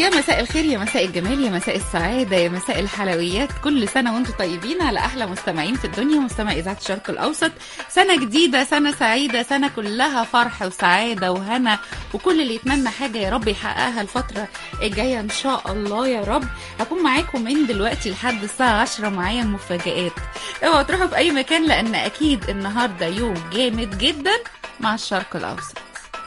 يا مساء الخير يا مساء الجمال يا مساء السعادة يا مساء الحلويات كل سنة وانتم طيبين على أحلى مستمعين في الدنيا مستمع إذاعة الشرق الأوسط سنة جديدة سنة سعيدة سنة كلها فرح وسعادة وهنا وكل اللي يتمنى حاجة يا رب يحققها الفترة الجاية إن شاء الله يا رب هكون معاكم من دلوقتي لحد الساعة 10 معايا المفاجآت اوعوا تروحوا في أي مكان لأن أكيد النهاردة يوم جامد جدا مع الشرق الأوسط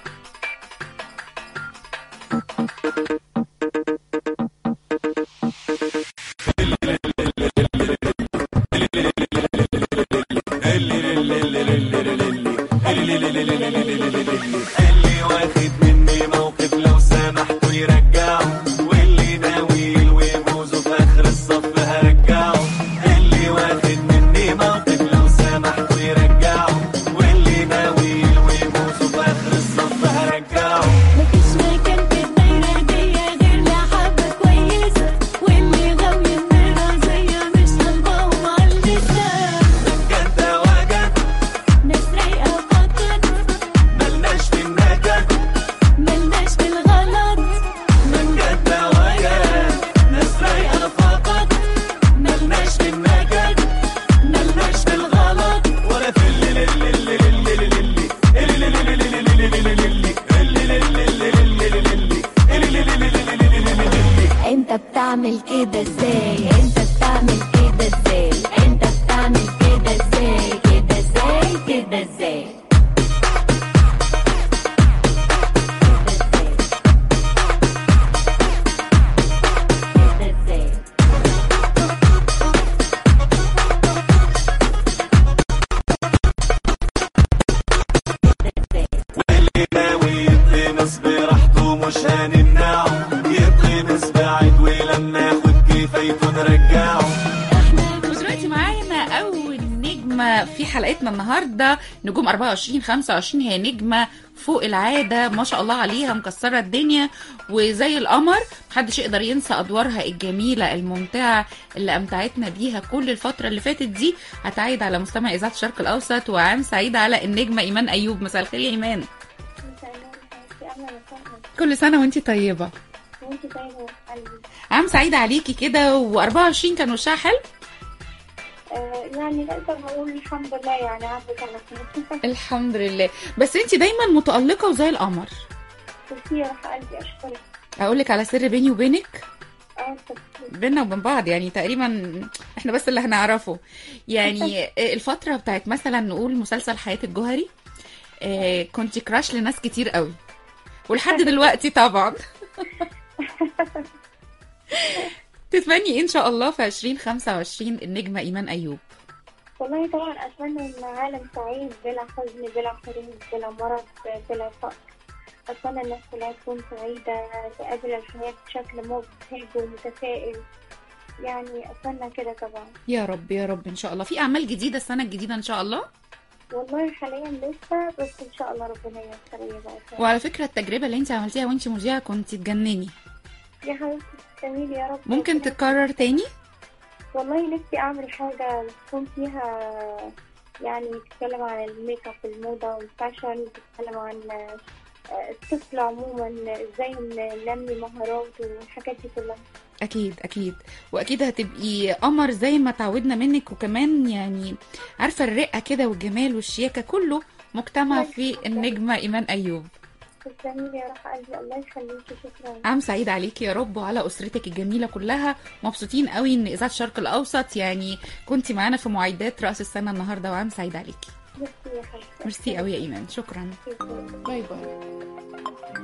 اللي واخد مني موقف لو سامحتوا يرجعه واللي ناوي يلوي بوزه في اخر الصف هرجعه اللي واخد مني موقف لو سامحتوا يرجعه واللي ناوي يلوي بوزه في اخر الصف هرجعه مفيش مكان في الدايرة دي غير لحبة كويسة واللي غاوي من الرزية مش هنضاهم على اللسان بجد وجد ناس رايقة فقط ملناش في النكد ملناش في الغلط بجد وجد ناس رايقة فقط ملناش في النكد ملناش في الغلط ولا في اللي اللي اللي اللي اللي اللي انت بتعمل كده ازاي انت بتعمل كده ازاي انت بتعمل كده ازاي كده ازاي كده ازاي كده ازاي ناوي يتقمص براحته مش هنمنعه يتقمص بعيد ولما ياخد كفايته نرجعه ودلوقتي معانا اول نجمه في حلقتنا النهارده نجوم 24 25 هي نجمه فوق العاده ما شاء الله عليها مكسره الدنيا وزي القمر محدش يقدر ينسى ادوارها الجميله الممتعه اللي امتعتنا بيها كل الفتره اللي فاتت دي هتعيد على مستمع اذاعه الشرق الاوسط وعام سعيد على النجمه ايمان ايوب مساء الخير يا ايمان كل سنه وانتي طيبه وانت طيبة يا قلبي عام سعيد عليكي كده و24 كان وشها حلو آه يعني نقدر نقول الحمد لله يعني عدت على خير الحمد لله بس انتي دايما متالقه وزي القمر بصي يا روح قلبي اشكرك اقول لك على سر بيني وبينك اه تفضلي. بينا وبين بعض يعني تقريبا احنا بس اللي هنعرفه يعني الفتره بتاعت مثلا نقول مسلسل حياه الجوهري آه، كنت كراش لناس كتير قوي ولحد دلوقتي طبعا تتمني إيه ان شاء الله في 2025 النجمه ايمان ايوب والله طبعا اتمنى ان عالم سعيد بلا حزن بلا حروب بلا مرض بلا فقر اتمنى الناس كلها تكون سعيدة تقابل الحياة بشكل مبهج ومتفائل يعني اتمنى كده طبعا يا رب يا رب ان شاء الله في اعمال جديده السنه الجديده ان شاء الله والله حاليا لسه بس ان شاء الله ربنا ييسر لي بقى خير. وعلى فكره التجربه اللي انت عملتيها وانت مذيعه كنت تجنني يا حبيبتي تسلمي لي يا رب ممكن ربنا تتكرر تاني والله نفسي اعمل حاجه تكون فيها يعني تتكلم عن الميك اب الموضه والفاشن تتكلم عن آه، الطفل عموما ازاي ننمي مهاراته والحاجات دي كلها اكيد اكيد واكيد هتبقي قمر زي ما تعودنا منك وكمان يعني عارفه الرقه كده والجمال والشياكه كله مجتمع في النجمه ايمان ايوب تسلمي لي يا روح قلبي الله يخليكي شكرا عام سعيد عليكي يا رب وعلى اسرتك الجميله كلها مبسوطين قوي ان اذاعه الشرق الاوسط يعني كنتي معانا في معايدات راس السنه النهارده وعام سعيد عليكي ميرسي يا حبيبتي ميرسي قوي يا ايمان شكرا ميرسي. باي باي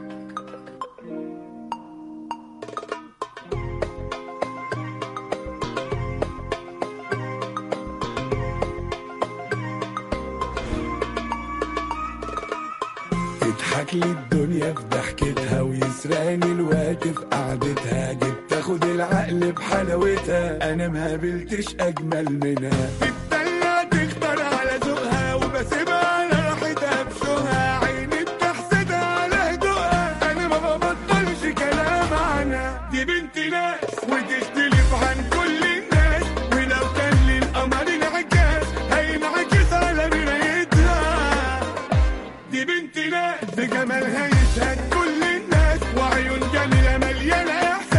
تضحك لي الدنيا في ضحكتها ويسرقني الوقت في قعدتها جيت تاخد العقل بحلاوتها انا ما قابلتش اجمل منها تتدلع تختار على ذوقها وبسيبها على راحتها بشوقها عيني بتحسدها على هدوءها انا ما ببطلش كلام عنها دي بنت ناس وتختلف عن كل الناس ولو كان للقمر انعكاس هينعكس على مرايتها دي بنت ناس بجمالها يشهد كل الناس وعيون جميلة مليانة إحساس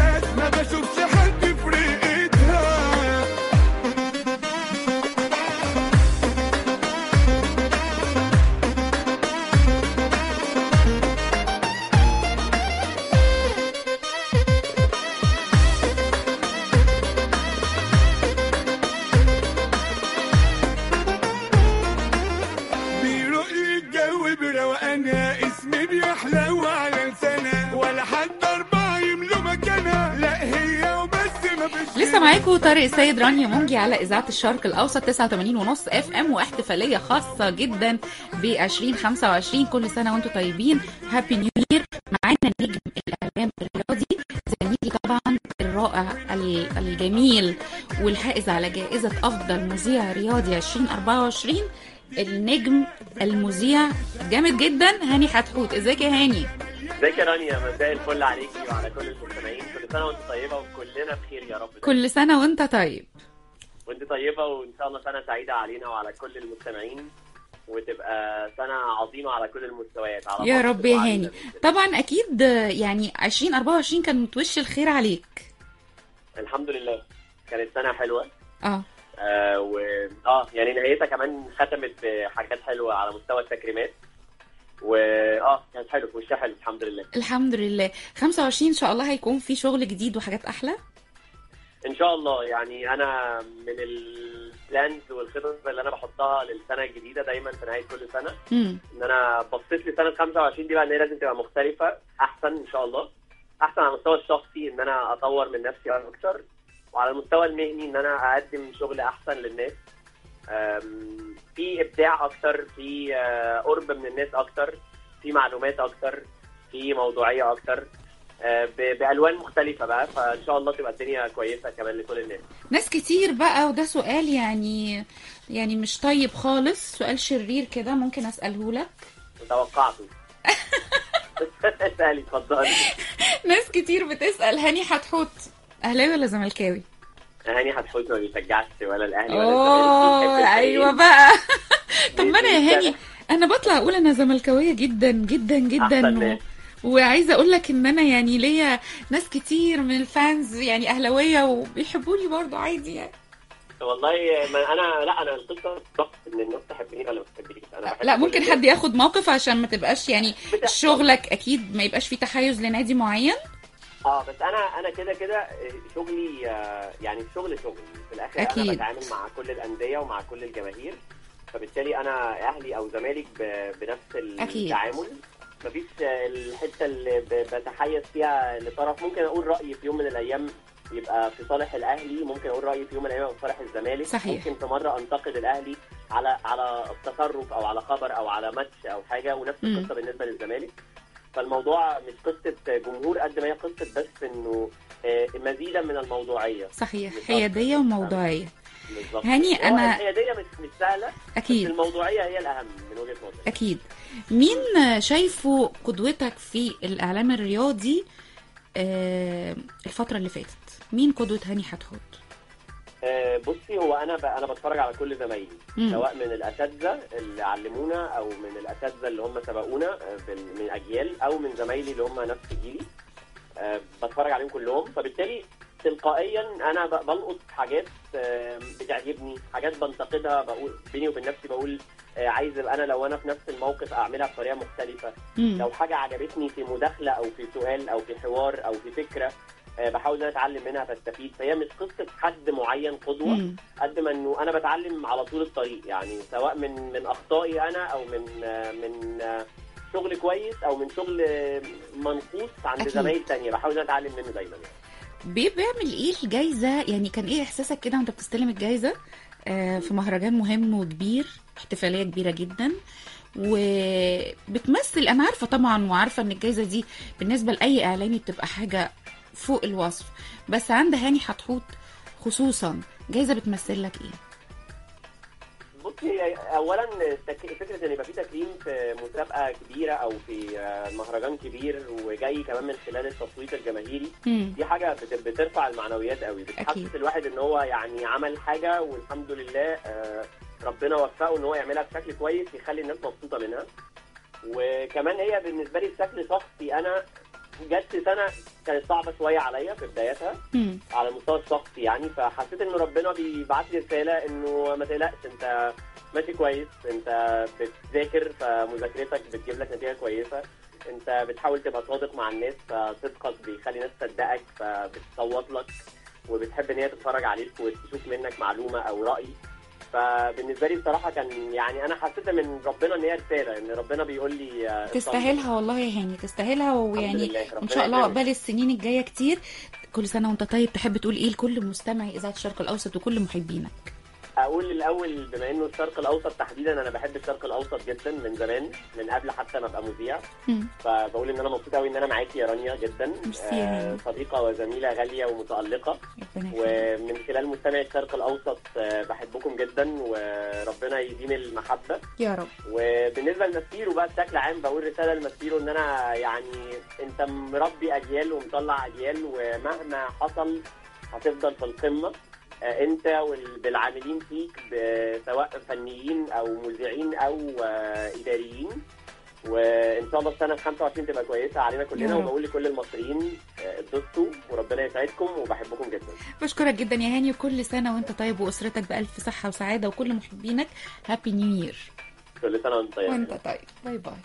معاكم طارق السيد رانيا مونجي على اذاعه الشرق الاوسط 89 ونص اف ام واحتفاليه خاصه جدا ب 2025 كل سنه وانتم طيبين هابي نيو يير معانا نجم الاعلام الرياضي زميلي طبعا الرائع ال- الجميل والحائز على جائزه افضل مذيع رياضي 2024 النجم المذيع جامد جدا هاني حتحوت ازيك يا هاني ازيك يا رانيا مساء الفل عليكي وعلى كل المستمعين كل سنه وانت طيبه وكلنا بخير يا رب كل سنه وانت طيب وانت طيبه وان شاء الله سنه سعيده علينا وعلى كل المستمعين وتبقى سنه عظيمه على كل المستويات على يا مصر رب يا وعلينا هاني بإذن الله. طبعا اكيد يعني 2024 كانت وش الخير عليك الحمد لله كانت سنه حلوه اه آه و اه يعني نهايتها كمان ختمت بحاجات حلوه على مستوى التكريمات واه كانت حلوه وشها حلو الحمد لله الحمد لله 25 ان شاء الله هيكون في شغل جديد وحاجات احلى ان شاء الله يعني انا من البلانز والخطط اللي انا بحطها للسنه الجديده دايما في نهايه كل سنه امم ان انا بصيت لسنه 25 دي بقى ان هي لازم تبقى مختلفه احسن ان شاء الله احسن على المستوى الشخصي ان انا اطور من نفسي اكتر وعلى المستوى المهني ان انا اقدم شغل احسن للناس أم، في ابداع اكتر في آه، قرب من الناس اكتر في معلومات اكتر في موضوعيه اكتر آه، ب- بالوان مختلفه بقى فان شاء الله تبقى الدنيا كويسه كمان لكل الناس ناس كتير بقى وده سؤال يعني يعني مش طيب خالص سؤال شرير كده ممكن اساله لك توقعته اسالي اتفضلي ناس كتير بتسال هاني حتحوت اهلاوي ولا زملكاوي هاني حتحوت ما بيشجعش ولا الاهلي ولا الزمالك بيحب اوه الفريق. ايوه بقى طب ما انا يا بيدي هاني انا بطلع اقول انا زملكاويه جدا جدا جدا أحسن و... ناس. وعايزه اقول لك ان انا يعني ليا ناس كتير من الفانز يعني اهلاويه وبيحبوني برضه عادي يعني والله ما انا لا انا القصه ضغط ان الناس تحبني ولا ما تحبنيش انا بحب لا كل ممكن الناس. حد ياخد موقف عشان ما تبقاش يعني بتحصل. شغلك اكيد ما يبقاش فيه تحيز لنادي معين اه بس انا انا كده كده شغلي آه، يعني الشغل شغلي في الاخر أكيد. انا بتعامل مع كل الانديه ومع كل الجماهير فبالتالي انا اهلي او زمالك ب- بنفس أكيد. التعامل مفيش آه، الحته اللي ب- بتحيز فيها لطرف ممكن اقول رايي في يوم من الايام يبقى في صالح الاهلي ممكن اقول رايي في يوم من الايام يبقى في صالح الزمالك صحيح. ممكن في مره انتقد الاهلي على على التصرف او على خبر او على ماتش او حاجه ونفس مم. القصه بالنسبه للزمالك فالموضوع مش قصه جمهور قد ما هي قصه بس انه آه، مزيدا من الموضوع صحيح بالظبط. حياديه وموضوعيه بالظبط هاني، هو أنا- الحياديه مش مش سهله بس اكيد الموضوعيه هي الاهم من وجهه نظري اكيد مين شايفه قدوتك في الاعلام الرياضي آه، الفتره اللي فاتت مين قدوه هاني حتحوت آه، بصي هو انا ب... انا بتفرج على كل زمايلي مم. سواء من الاساتذه اللي علمونا او من الاساتذه اللي هم سبقونا آه، بال- من اجيال او من زمايلي اللي هم نفس جيلي آه، بتفرج عليهم كلهم فبالتالي تلقائيا انا ب- بلقط حاجات آه، بتعجبني حاجات بنتقدها بقول بيني وبين نفسي بقول آه، عايز ابقى انا لو انا في نفس الموقف اعملها بطريقه مختلفه مم. لو حاجه عجبتني في مداخله او في سؤال او في حوار او في فكره آه، بحاول ان انا اتعلم منها فاستفيد فهي مش قصه حد معين قدوه مم. قد ما انه انا بتعلم على طول الطريق يعني سواء من من اخطائي انا او من آه، من آه، شغل كويس او من شغل آه، منقوص عند أكيد. زمايل تانية بحاول ان أنا اتعلم منه دايما يعني. بي- بيعمل ايه الجايزه يعني كان ايه احساسك كده وانت بتستلم الجايزه آه، في مهرجان مهم وكبير احتفاليه كبيره جدا وبتمثل انا عارفه طبعا وعارفه ان الجايزه دي بالنسبه لاي اعلامي بتبقى حاجه فوق الوصف بس عند هاني حتحوت خصوصا جايزه بتمثل لك ايه بصي اولا تك... فكره ان يبقى في تكريم في مسابقه كبيره او في آه، مهرجان كبير وجاي كمان من خلال التصويت الجماهيري مم. دي حاجه بت- بترفع المعنويات قوي أكيد. بتحسس الواحد ان هو يعني عمل حاجه والحمد لله آه، ربنا وفقه ان هو يعملها بشكل كويس يخلي الناس مبسوطه منها وكمان هي بالنسبه لي بشكل شخصي انا جت في سنه كانت صعبه شويه عليا في بدايتها مم. على المستوى الشخصي يعني فحسيت ان ربنا بيبعت لي رساله انه ما تقلقش انت ماشي كويس انت بتذاكر فمذاكرتك بتجيب لك نتيجه كويسه انت بتحاول تبقى صادق مع الناس فصدقك بيخلي الناس تصدقك فبتصوت لك وبتحب ان هي تتفرج عليك وتشوف منك معلومه او راي فبالنسبه لي بصراحه كان يعني انا حسيت من ربنا ان هي رساله ان ربنا بيقول لي آه، تستاهلها والله يا هاني تستاهلها ويعني لله، ان ربنا شاء الله يكرمك. عقبال السنين الجايه كتير كل سنه وانت طيب تحب تقول ايه لكل مستمعي اذاعه الشرق الاوسط وكل محبينك اقول الاول بما انه الشرق الاوسط تحديدا انا بحب الشرق الاوسط جدا من زمان من قبل حتى ما ابقى مذيع مم. فبقول ان انا مبسوط قوي ان انا معاكي يا رانيا جدا ميرسي يا آه، هاني. صديقه وزميله غاليه ومتالقه ربنا يخليك ومن خلال مستمعي الشرق الاوسط آه، بحبكم جدا وربنا يديم المحبه يا رب وبالنسبه لمسيرو بقى بشكل عام بقول رساله لمسيرو ان انا يعني انت مربي اجيال ومطلع اجيال ومهما حصل هتفضل في القمه آه، انت وال- بالعاملين فيك ب- سواء فنيين او مذيعين او آه، اداريين وان شاء الله السنه 25 تبقى كويسه علينا يا كلنا رب. وبقول لكل المصريين آه، اتبسطوا وربنا يسعدكم وبحبكم جدا بشكرك جدا يا هاني وكل سنه وانت طيب واسرتك بالف صحه وسعاده وكل محبينك هابي نيو يير كل سنه وانت طيب وانت طيب باي باي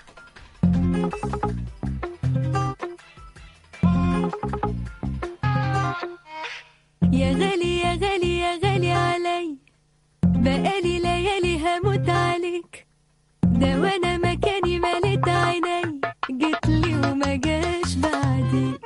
يا غالي يا غالي يا غالي علي بقالي ليالي هموت عليك ده وانا مكاني مليت عيني جيتلي وما جاش بعديك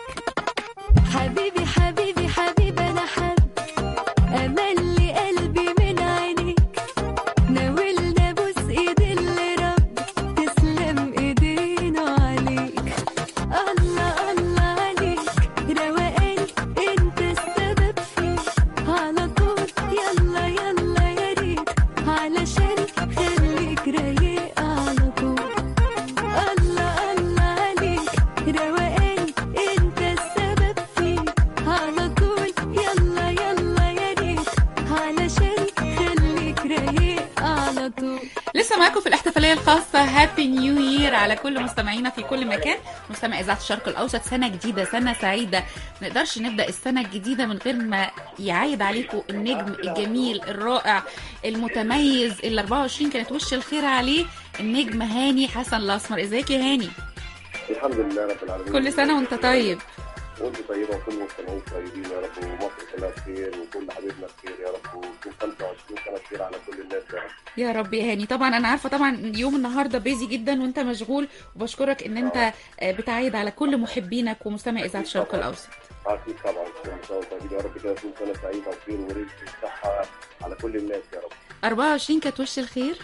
حبيبي حبيبي حبيبي انا حب امل لي قلبي من عينيك ناولنا بوس ايد اللي رب تسلم ايدينا عليك الله الله عليك روقان انت السبب فيه على طول يلا يلا يا ريت علشان خليك رايق على طول الله الله عليك روقان انت السبب فيه على طول يلا يلا يا ريت علشان خليك رايق على طول لسه معاكم في الاحتفاليه الخاصه هابي نيو يير على كل مستمعينا في كل مكان مستمع اذاعه الشرق الاوسط سنه جديده سنه سعيده ما نقدرش نبدا السنه الجديده من غير ما يعايد عليكم النجم الجميل الرائع المتميز ال 24 كانت وش الخير عليه النجم هاني حسن الاسمر ازيك يا هاني الحمد لله رب العالمين كل سنه وانت طيب وانت طيبه وكل المستمعين طيبين يا رب ومصر كلها بخير وكل حبيبنا بخير يا رب ويكون 25 سنه خير على كل الناس يا رب يا رب يا هاني طبعا انا عارفه طبعا يوم النهارده بيزي جدا وانت مشغول وبشكرك ان انت آه، بتعايد على كل محبينك ومستمع اذاعه الشرق الاوسط اكيد طبعا كل سنه وانت طيب يا رب كده تكون سنه سعيده وخير ورزق وصحه على كل الناس يا رب 24 كانت وش الخير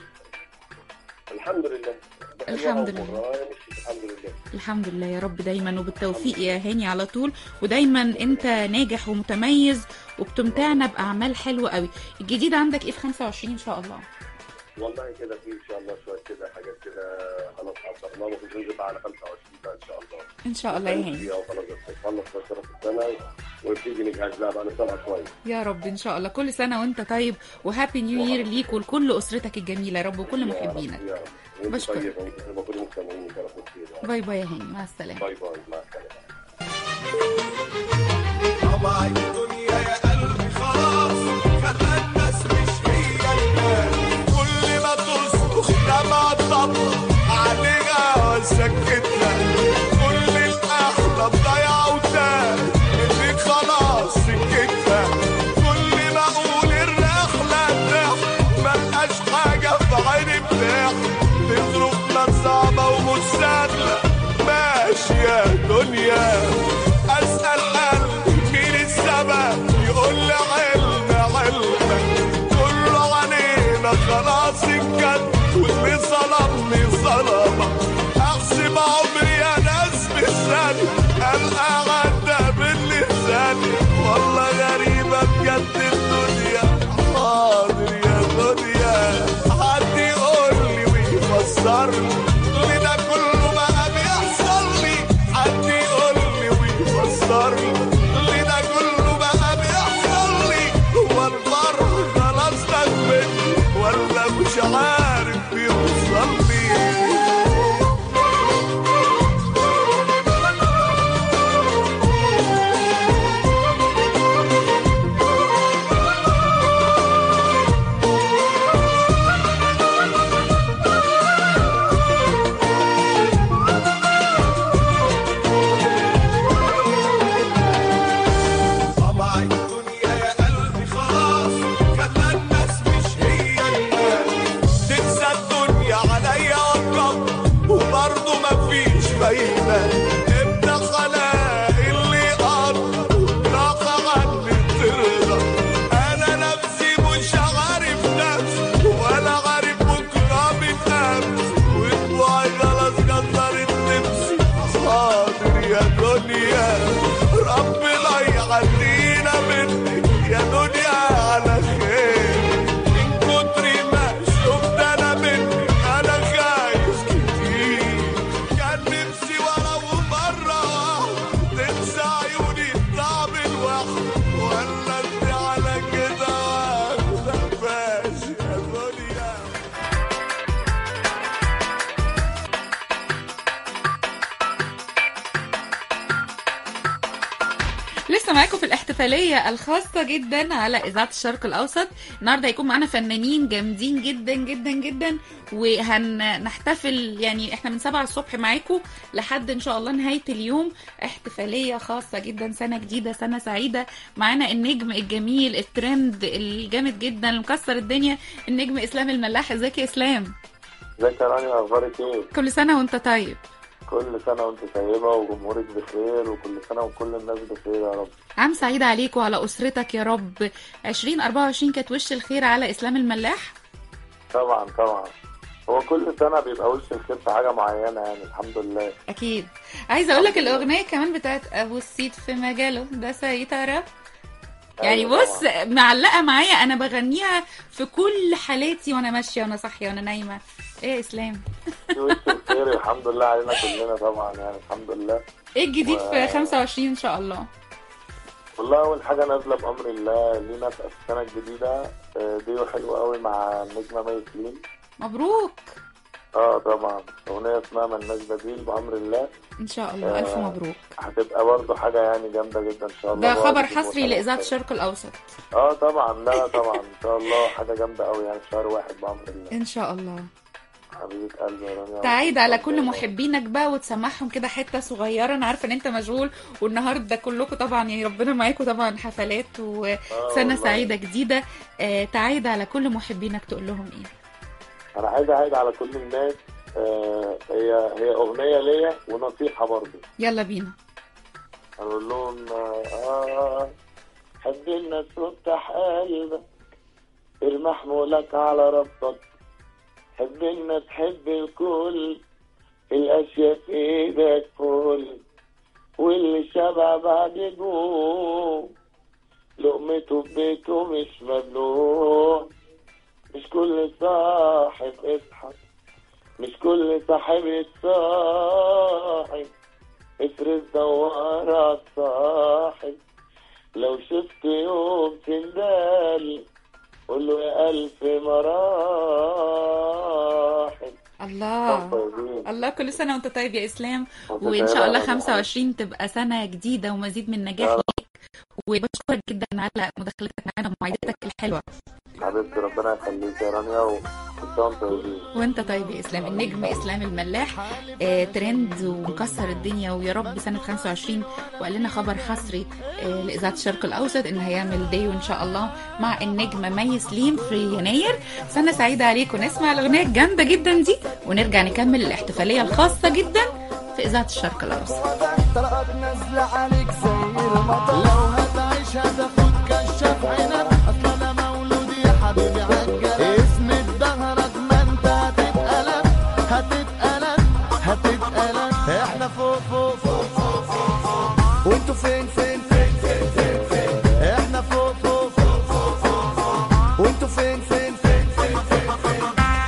الحمد لله الحمد بحلوها لله. ومرة مشيت الحمد لله الحمد لله يا رب دايما وبالتوفيق يا هاني على طول ودايما انت ناجح ومتميز وبتمتعنا باعمال حلوه قوي الجديد عندك ايه في 25 ان شاء الله والله كده في ان شاء الله شويه كده حاجات كده خلاص حضرناها وممكن ننزل بقى على 25 بقى ان شاء الله ان شاء الله يا هاني فيها وخلاص نخلص بشرة السنه ونبتدي نجهز لها بقى نطلع شويه يا رب ان شاء الله كل سنه وانت طيب وهابي نيو يير ليك ولكل اسرتك الجميله يا رب وكل محبينك يا رب وانت بشكرك. طيب وانت طيبه كل المستمعين يا رب بخير يا رب. باي باي يا هاني مع السلامه باي باي مع السلامه طبع الدنيا يا قلبي خلاص خلى الناس مش هي الناس كل ما تصرخ دمع الطبل عليها وسكتها كل الاحلام ضايعه وتاه اللي خلاص سكتها كل ما اقول الرحله تح ملقاش حاجه في عيني بتاع ظروفنا صعبه ومش سهله ماشي يا دنيا اسال قلبي مين السبب يقول لي علم علمك كله علينا خلاص انكد واللي ظلمني ظلمك احسب عمري يا ناس بالثاني القى عدى باللسان والله غريبه بجد الدنيا حاضر يا دنيا حد يقول لي ويفسر لي ده كله بقى بيحصل لي حد يقول لي ويفسر لي ده كله بقى بيحصل لي هو الفرح خلاص تكمل ولا مش عارف يوصل لي لسه معاكم في الاحتفالية الخاصة جدا على إذاعة الشرق الأوسط النهاردة هيكون معانا فنانين جامدين جدا جدا جدا وهنحتفل يعني احنا من سبعة الصبح معاكم لحد إن شاء الله نهاية اليوم احتفالية خاصة جدا سنة جديدة سنة سعيدة معانا النجم الجميل الترند الجامد جدا اللي مكسر الدنيا النجم إسلام الملاح ازيك يا إسلام ازيك يا رانيا اخبارك ايه؟ كل سنة وانت طيب كل سنه وانت طيبه وجمهورك بخير وكل سنه وكل الناس بخير يا رب عام سعيد عليك وعلى أسرتك يا رب 2024 كانت وش الخير على إسلام الملاح طبعا طبعا هو كل سنه بيبقى وش الخير في حاجه معينه يعني الحمد لله اكيد عايزه اقول لك الاغنيه كمان بتاعت ابو السيد في مجاله ده سيطره يعني أيوة بص معلقه معايا انا بغنيها في كل حالاتي وانا ماشيه وانا صاحيه وانا نايمه ايه يا اسلام في وش الخير الحمد لله علينا كلنا طبعا يعني الحمد لله ايه الجديد و- في 25 ان شاء الله والله اول حاجه نازله بامر الله لينا في السنه الجديده آه، ديو حلو قوي مع النجمه مي سليم مبروك اه طبعا اغنيه اسمها ملناش بديل بامر الله ان شاء الله الف آه، مبروك هتبقى برضه حاجه يعني جامده جدا ان شاء الله ده خبر وهتجيب حصري وطنك لاذاعه حلو. الشرق الاوسط اه طبعا لا طبعا ان شاء الله حاجه جامده قوي يعني في شهر واحد بامر الله ان شاء الله حبيبه قلبي يا رانيا تعيد على كل محبينك بقى وتسمعهم كده حته صغيره انا عارفه ان انت مشغول والنهارده كلكم طبعا يعني ربنا معاكم طبعا حفلات وسنه والله. سعيده جديده آه تعيد على كل محبينك تقول لهم ايه انا عايز اعيد على كل الناس آه هي هي اغنيه ليا ونصيحه برضه يلا بينا اقول لهم آه حب الناس وافتح قلبك ارمي حمولك على ربك حب الناس حب الكل الاشياء في ايدك كل واللي شبع بعد جوع لقمته في بيته مش مبلوع مش كل صاحب اضحك مش كل صاحب يتصاحب افرض دور على الصاحب لو شفت يوم سندال قول له يا ألف مراحل الله طيبين. الله كل سنه وانت طيب يا اسلام وأنت وان طيبة شاء الله يا رب. 25 تبقى سنه جديده ومزيد من النجاح يا رب. ليك وبشكرك جدا على مداخلتك معانا ومعايدتك الحلوه حبيبتي ربنا يخليك يا رانيا وكل سنة وأنتم طيبين وانت طيب يا اسلام النجم اسلام الملاح آه ترند ومكسر الدنيا ويا رب سنه 25 وقال لنا خبر حصري آه لاذاعه الشرق الاوسط ان هيعمل ديو ان شاء الله مع النجم مي سليم في يناير سنه سعيده عليكم نسمع الاغنيه الجامده جدا دي ونرجع نكمل الاحتفاليه الخاصه جدا في اذاعه الشرق الاوسط طلقت نازلة عليك زي المطر لو هتعيش هتاخد كشاف عنب اصل انا مولود يا حبيبي عالجلد اسند ظهرك ما انت هتتقلب هتتقلب هتتقلب احنا فوق فوق فوق فوق فوق فوق وانتوا فين فين فين فين فين فين احنا فوق فوق فوق فوق فوق فوق وانتوا فين فين فين فين فين فين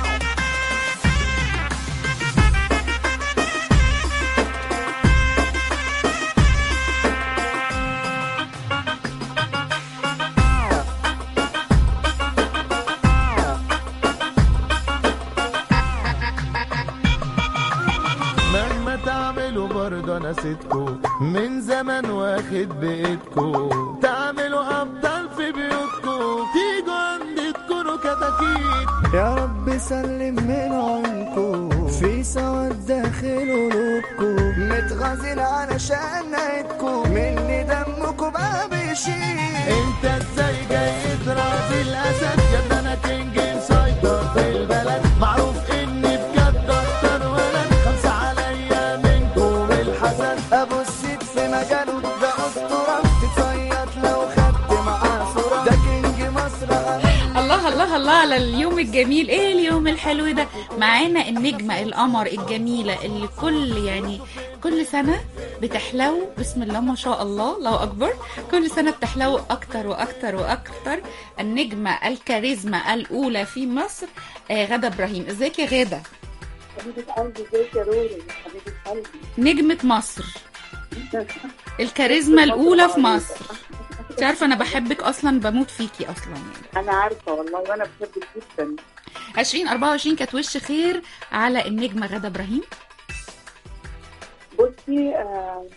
مهما تعملوا برضه انا سيدكو من زمان واخد بايدكو تعملوا ابطال في بيوتكو تيجوا عندي تكونوا كتاكيت يا رب سلم من عينكو في سواد داخل قلوبكو متغازين علشان نايدكو مني دمكو بقى بيشيل انت ازاي جاي ترازي الاسد يا ده انا كينج مسيطر في البلد معروف اني بجد اكتر ولد خمسة عليا منكم الحسد ابو السيد في مجاله ده اسطورة تتصيد لو خدت معاه صورة ده كينج مصر الله الله الله على اليوم الجميل ايه اليوم الحلو ده معانا النجمة القمر الجميلة اللي كل يعني كل سنة بتحلو بسم الله ما شاء الله الله أكبر كل سنة بتحلو أكتر وأكتر وأكتر النجمة الكاريزما الأولى في مصر آه غادة إبراهيم ازيك يا غادة حبيبة قلبي ازيك يا روري حبيبة قلبي نجمة مصر الكاريزما الأولى في مصر انت عارفة أنا بحبك أصلا بموت فيكي أصلا يعني أنا عارفة والله وأنا بحبك جدا 2024 كانت وش خير على النجمة غادة إبراهيم بصي آه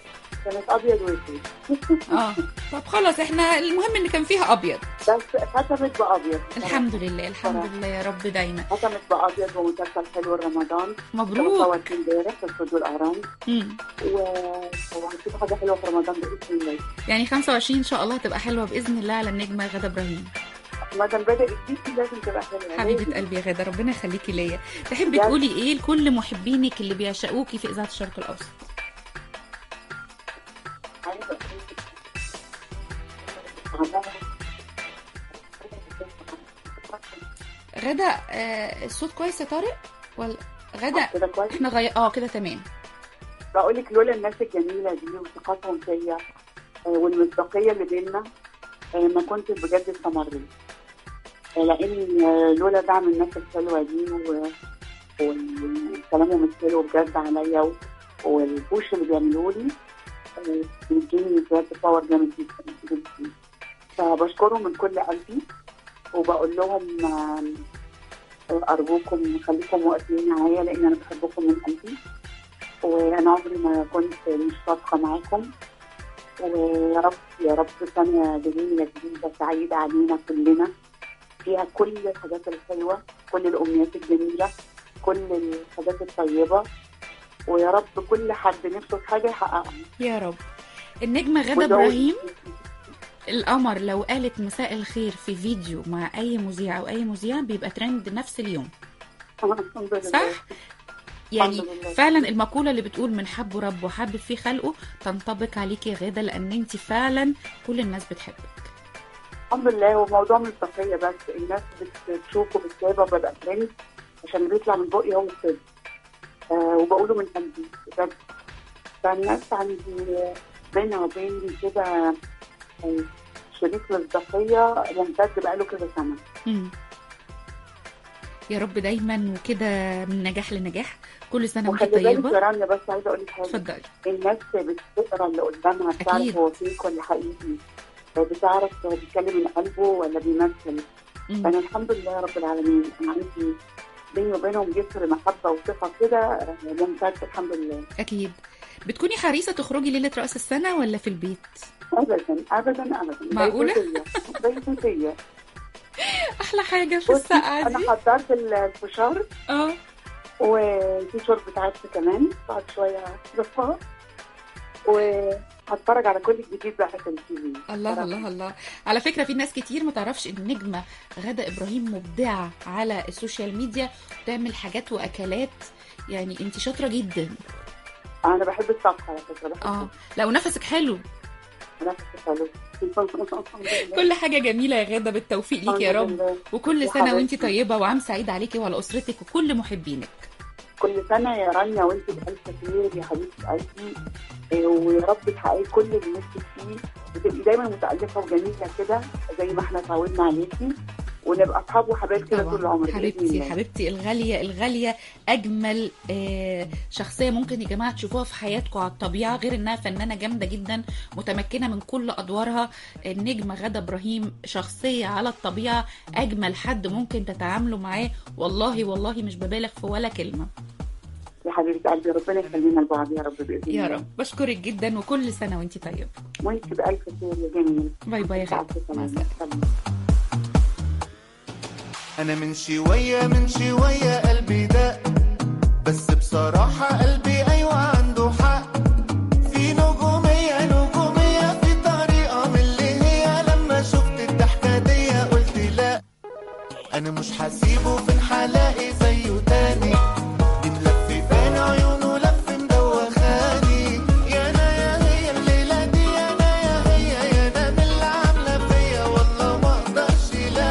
كانت ابيض واسود اه طب خلاص احنا المهم ان كان فيها ابيض بس ختمت بابيض الحمد لله الحمد لله يا رب دايما ختمت بابيض ومسلسل حلو رمضان مبروك صورت امبارح في استوديو الاهرام مم. و... وهنشوف حاجه حلوه في رمضان باذن الله يعني 25 ان شاء الله تبقى حلوه باذن الله على النجمه غاده ابراهيم ما دام بدا جديد لازم تبقى حلوه حبيبه قلبي يا غاده ربنا يخليكي ليا تحبي بجد. تقولي ايه لكل محبينك اللي بيعشقوكي في اذاعه الشرق الاوسط عايزة غاده آه الصوت كويس يا طارق ولا غاده كده كويس احنا غي... اه كده تمام بقول لك لولا الناس الجميله دي وثقتهم فيا آه، والمصداقيه اللي بينا آه، ما كنت بجد استمريت آه، لان آه، لولا دعم الناس الحلوه دي و- وكلامهم الحلو بجد عليا و- والبوش اللي بيعملوا لي آه، بيديني بجد باور جامد جدا جدا فبشكرهم من كل قلبي وبقول لهم آه، ارجوكم خليكم واقفين معايا لان انا بحبكم من قلبي وانا عمري ما كنت مش صادقه معاكم ويا رب يا رب سنه جميله جديده سعيده علينا كلنا فيها كل الحاجات الحلوه كل الامنيات الجميله كل الحاجات الطيبه ويا رب كل حد نفسه في حاجه يحققها يا رب النجمه غاده وده ابراهيم القمر لو قالت مساء الخير في فيديو مع اي مذيع او اي مذيع بيبقى ترند نفس اليوم الحمد لله صح يعني الحمد لله. فعلا المقوله اللي بتقول من حب رب وحب في خلقه تنطبق عليكي يا غاده لان انت فعلا كل الناس بتحبك الحمد لله هو موضوع مصداقيه بس الناس بت- بتشوفه بالكتابه وببقى ترند عشان بيطلع من بقي هو كده آه وبقوله من قلبي بجد فالناس عندي بينها وبيني كده آه، شريك مصداقيه يمتد بقاله كذا سنه مم. يا رب دايما وكده من نجاح لنجاح كل سنه وانت وخلي بالك يا طيبه رانيا بس عايزه اقول لك حاجه اتفضلي الناس بتقرا اللي قدامها أكيد. بتعرف هو فيك ولا حقيقي بتعرف هو بيتكلم من قلبه ولا بيمثل مم. فانا الحمد لله يا رب العالمين انا عندي بيني وبينهم جسر محبه وثقه كده آه، ممتاز الحمد لله اكيد بتكوني حريصه تخرجي ليله راس السنه ولا في البيت ابدا ابدا ابدا معقولة؟ بيتوتية. بيتوتية. احلى حاجه في بصي، السقعه انا دي حضرت الفشار اه وفي شرب عدس كمان بعد شويه ضفها وهتفرج على كل الجديد بقى في التي في الله الله الله على فكره في ناس كتير ما تعرفش ان النجمه غاده ابراهيم مبدعه على السوشيال ميديا بتعمل حاجات واكلات يعني انت شاطره جدا انا بحب الطبخ على فكره بحب اه لا ونفسك حلو نفس حلو كل حاجه جميله يا غاده بالتوفيق ليك يا الحمد رب لله. وكل يا سنه وانت حبيبتي. طيبه وعام سعيد عليكي وعلى اسرتك وكل محبينك كل سنه يا رانيا وانت بألف خير يا حبيبه قلبي إيه، ويا رب تحققي كل اللي نفسك فيه وتبقي دايما متألفه وجميله كده زي ما احنا اتعودنا عليكي ونبقى اصحاب وحبايب كده طول العمر بإذن حبيبتي الله. حبيبتي الغاليه الغاليه اجمل آه، شخصيه ممكن يا جماعه تشوفوها في حياتكم على الطبيعه غير انها فنانه جامده جدا متمكنه من كل ادوارها النجمه غاده ابراهيم شخصيه على الطبيعه اجمل حد ممكن تتعاملوا معاه والله والله مش ببالغ في ولا كلمه يا حبيبه قلبي ربنا يخلينا لبعض يا رب باذن يا الله رب بشكرك جدا وكل سنه وانت طيبه وانت بألف خير يا جميل باي باي يا غاده مع السلامه انا من شوية من شوية قلبي دق بس بصراحة قلبي ايوه عنده حق في نجومية نجومية في طريقة من اللي هي لما شفت الضحكة دي قلت لا انا مش هسيبه في حلاقي زيه تاني دي ملففاني عيونه لف مدوخاني يا انا يا هي الليلة دي يا انا يا هي يا انا من اللي عاملة فيا والله ما اقدرش لا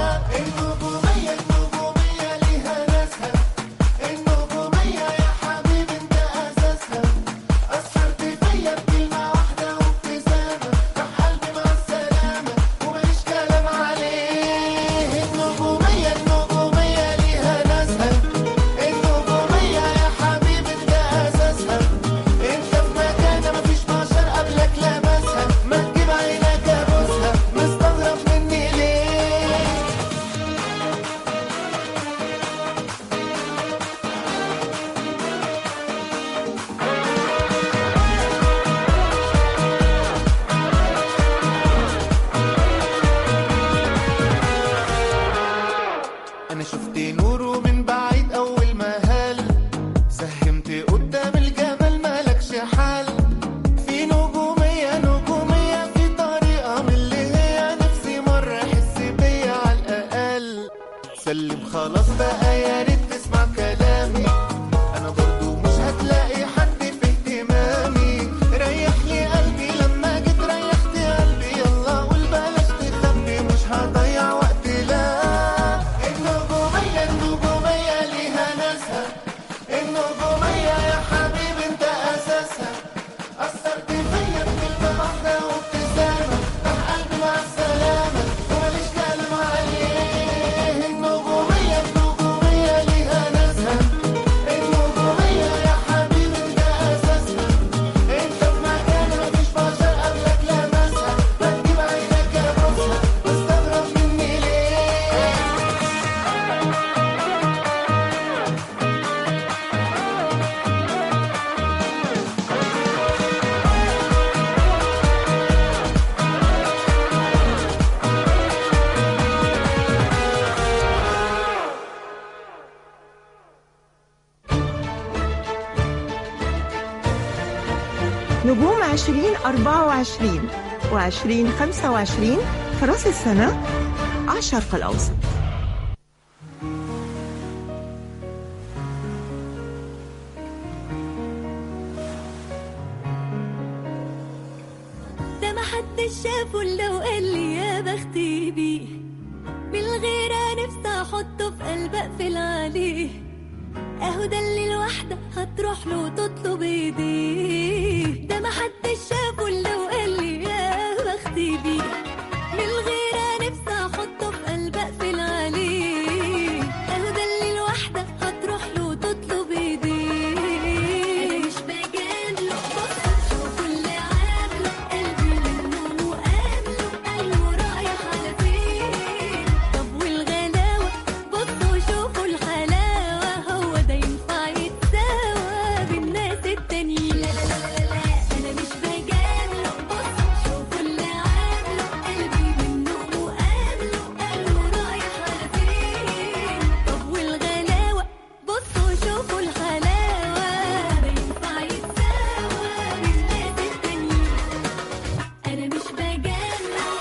النجومية النجومية ليها ناسها النجومية يا حبيبي 2024 و2025 في راس السنة على الشرق الأوسط ده محدش شافه الا وقال لي يا بختي بيه بالغيرة نفسي احطه في قلب اقفل عليه اهو ده اللي الواحدة هتروح له وتطلب ايديه ده محدش شافه الا وقال لي يا بختي بيه بالغيرة نفسي احطه في قلب اقفل عليه اهو ده اللي الواحدة هتروح له وتطلب ايديه انا مش بجامله بص شوفوا اللي عامله قلبي منه وقابله قالوا رايح على فين طب والغلاوة بصوا شوفوا الحلاوة هو ده ينفع يتساوى بالناس التانيين لا لا لا لا لا أنا مش بجامله بصوا شوفوا اللي عامله قلبي منه وقابله قالوا رايح على فين طب والغلاوة بصوا شوفوا الحلاوة ده ينفع يتساوى بالناس التانيين أنا مش بجامله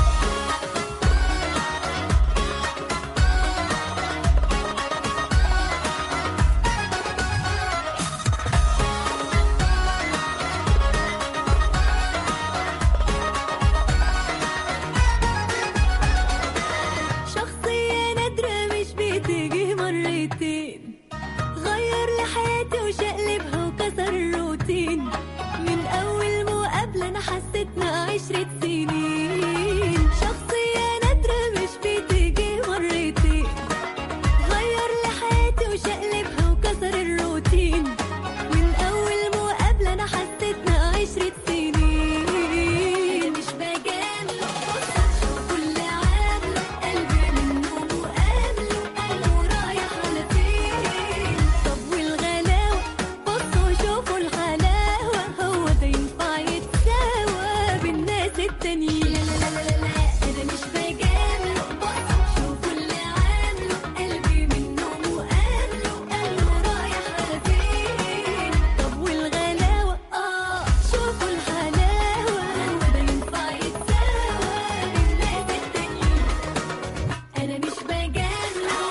شخصية نادرة مش بتيجي مرتين غير لي حياتي وشقلبها وكسر الروتين من أول مقابلة أنا حسيتنا عشرة سنين شخصية نادرة مش بتيجي مرتين غير لي حياتي وشقلبها وكسر الروتين من أول مقابلة أنا حسيتنا عشرة سنين أنا مش بجامله شوفوا اللي عامله قلبي منه وقابله قالوا رايح على فين طب والغلاوة بصوا شوفوا الحلاوة هو ده ينفع يتساوى بالناس التانيين لا لا لا لا لا أنا مش بجامله بصوا شوفوا اللي عامله قلبي منه وقابله قالوا رايح على فين طب والغلاوة آه شوفوا الحلاوة هو ده ينفع يتساوى بالناس التانيين أنا مش بجامله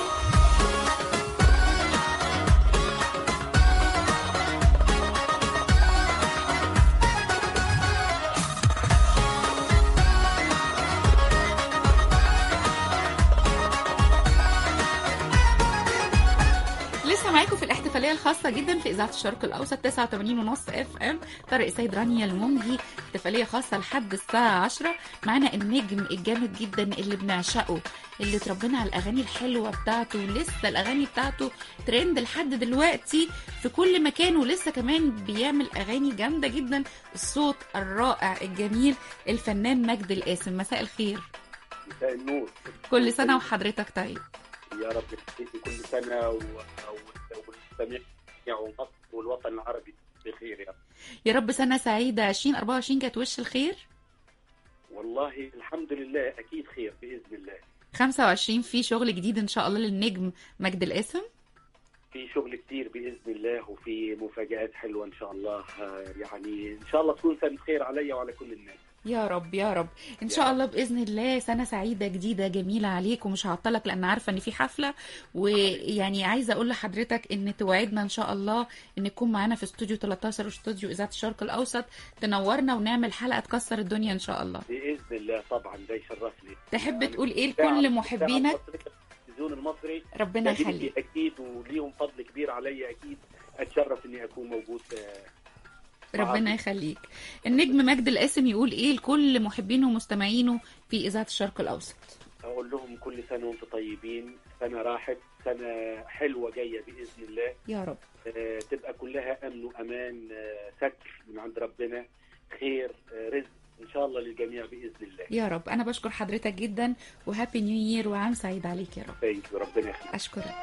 لسه معاكم في الاحتفاليه الخاصه جدا في اذاعه الشرق الاوسط 89 ونص اف ام طارق سيد رانيا المنجي احتفاليه خاصه لحد الساعه 10 معانا النجم الجامد جدا اللي بنعشقه اللي اتربينا على الاغاني الحلوه بتاعته ولسه الاغاني بتاعته ترند لحد دلوقتي في كل مكان ولسه كمان بيعمل اغاني جامده جدا الصوت الرائع الجميل الفنان مجد القاسم مساء الخير مساء النور كل سنه وحضرتك طيب يا رب يخليكي كل سنه و- والمستمع ومصر والوطن العربي بخير يا رب يا رب سنه سعيده 2024 كانت وش الخير والله الحمد لله اكيد خير باذن الله 25 في شغل جديد ان شاء الله للنجم مجد القاسم في شغل كتير باذن الله وفي مفاجات حلوه ان شاء الله آه، يعني ان شاء الله تكون سنه خير علي وعلى كل الناس يا رب يا رب ان شاء الله باذن الله سنه سعيده جديده جميله عليك ومش هعطلك لان عارفه ان في حفله ويعني عايزه اقول لحضرتك ان توعدنا ان شاء الله ان تكون معانا في استوديو 13 استوديو اذاعه الشرق الاوسط تنورنا ونعمل حلقه تكسر الدنيا ان شاء الله باذن الله طبعا ده يشرفني تحب تقول ايه الإذاعة- لكل الإذاعة محبينك المصرية، التلفزيون المصري ربنا ده ليه يخليك. اكيد وليهم فضل كبير علي اكيد اتشرف اني اكون موجود آه، ربنا يخليك النجم مجد القاسم يقول ايه لكل محبينه ومستمعينه في اذاعه الشرق الاوسط اقول لهم كل سنه وانتم طيبين سنه راحت سنه حلوه جايه باذن الله يا رب آه، تبقى كلها امن وامان آه، ستر من عند ربنا خير آه، رزق ان شاء الله للجميع باذن الله يا رب انا بشكر حضرتك جدا وهابي نيو يير وعام سعيد عليك يا رب ثانك يو ربنا يخليك اشكرك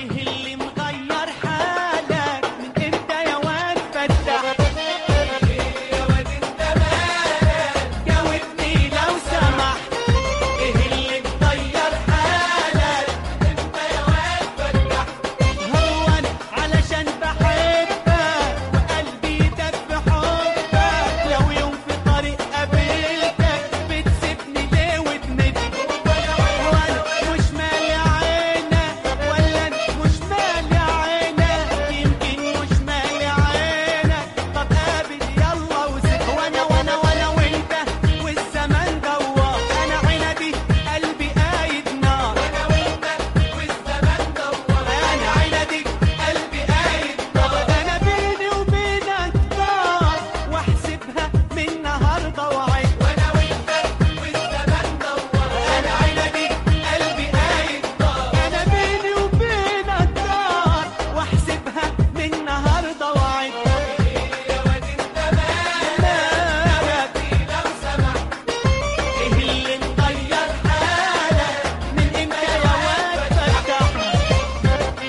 ايه اللي مغير حالك من امتى يا واد فتح يا واد انت مالك جاوبني لو سمحت ايه اللي مغير حالك انت يا واد فتح هو انا علشان بحبك وقلبي دب حبك لو يوم في طريق قابلتك بتسيبني ليه وتمد وانا مش مالي عينك ولا انت مش مالي عينك يمكن مش مالي عينك طب قابل يلا وسيب وانا وانا وانا وانت والزمان دوار انا عندي قلبي قايد نار وانا وانت والزمان دوار انا عندي قلبي قايد نار انا بيني وبينك نار واحسبها من النهارده وعيد وانا وانت والزمان دوار انا عندي قلبي قايد نار انا بيني وبينك نار واحسبها من النهارده وعيد يا واد انت مالك لو سمحت ايه اللي مغير حالك من امتى يا واد فتح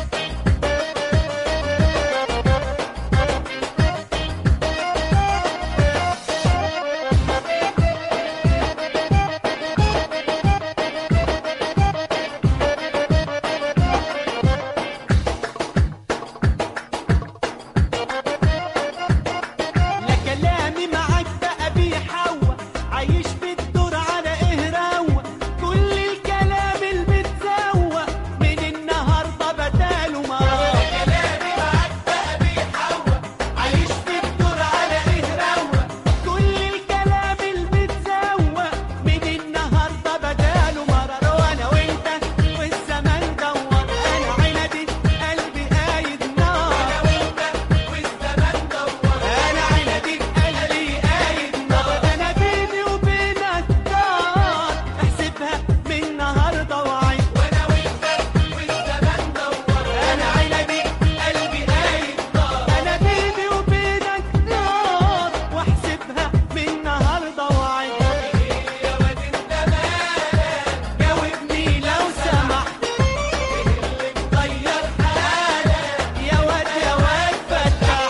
لا كلامي معاك بقى بيحوق عايش بالدور على ايه روق كل الكلام المتزوق من النهارده بداله مرار لا كلامي معاك بقى بيحوق عايش بالدور على ايه روق كل الكلام المتزوق من النهارده بداله مرار وانا وانت والزمان دوار انا عندي قلبي قايد نار انا وانت والزمان دوار انا عندي قلبي قايد نار انا بيني وبينك نار احسبها من النهارده وعيد وانا وانت والزمان دوار انا عندي قلبي قايد نار انا بيني وبينك نار واحسبها من النهارده وعيد يا واد انت مالك جاوبني لو سمحت اللي مغير حالك يا واد يا واد فتح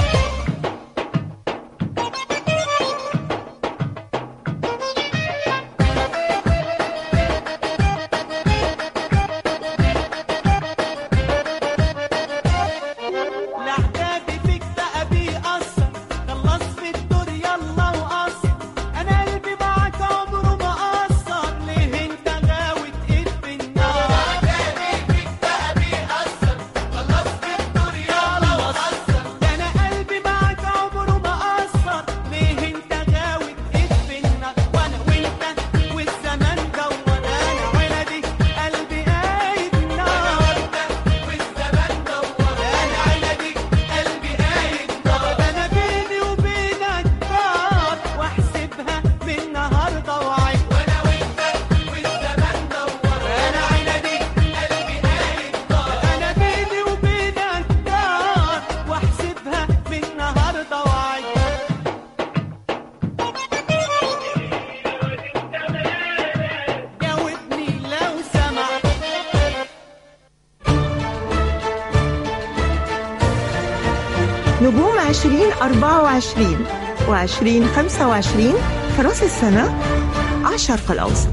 الاعدادي فيك بقى بيأثر خلص في الدور يلا وقصر انا قلبي معاك عمره ما قصر ليه انت غاوي تقيد في النار الاعدادي فيك بقى بيأثر خلص في الدور يلا وقصر انا قلبي معاك عمره ما قصر ليه انت غاوي تقيد في النار وانا وانت والزمان دوار انا ولدي قلبي قايد نار والزمان دوار انا عندي قلبي قايد نار انا بيني وبينك نار واحسبها من النهارده وعيد وانا وانت والزمان دوار انا عندي قلبي قايد نار انا بيني وبينك نار واحسبها من النهارده وعيد جاوبني لو سمحت نجوم 2024 و2025 في راس السنة على الشرق الأوسط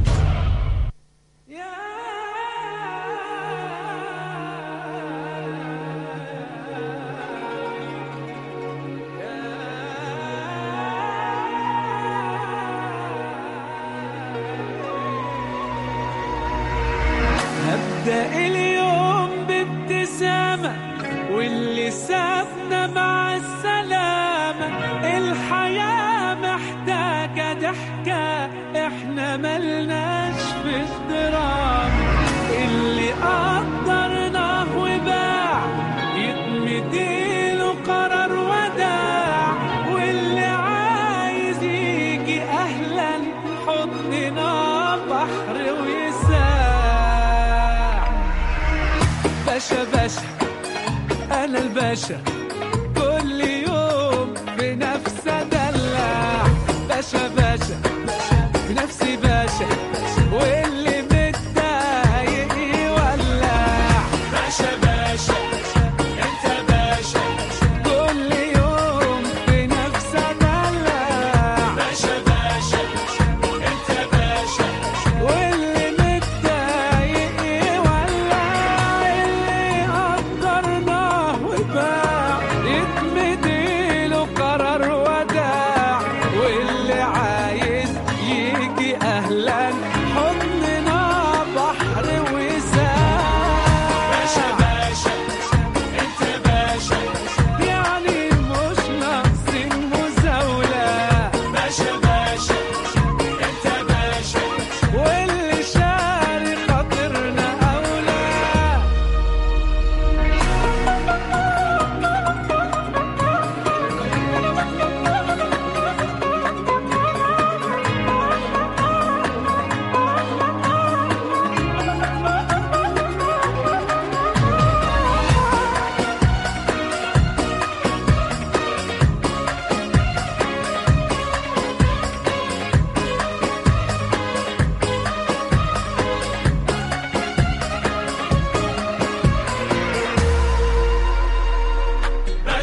هبدأ اليوم بابتسامة واللي سابنا مع السلامة الحياة محتاجة ضحكة احنا ملناش في الدراما اللي قدرناه وباع يتمديله قرار وداع واللي عايز يجي اهلا حضننا بحر ويساع باشا باشا انا الباشا كل يوم بنفس ادلع باشا باشا بنفسي باشا واللي متضايق يولع باشا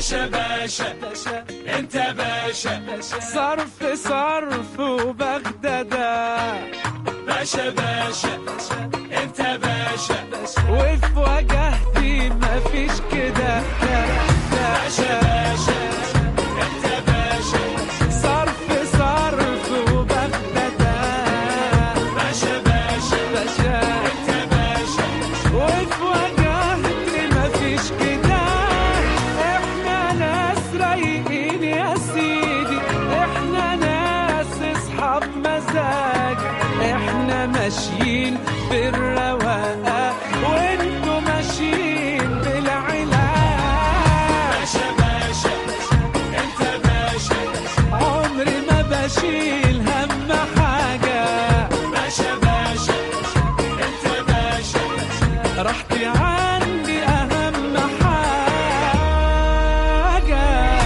باشا باشا انت باشا صرف صرف وبغدادة باشا باشا انت باشا وفي وجهتي مفيش كده باشا باشا انت باشا صرف صرف وبغدادة باشا باشا باشا انت باشا وفي وجهتي مفيش كده احنا ناس رايقين يا سيدي احنا ناس اصحاب مزاج احنا ماشيين بالرواقه وانتوا ماشيين بالعلاج باشا باشا انت باشا عمري ما بشيل هم حاجه باشا باشا انت باشا راحتي عندي اهم حاجه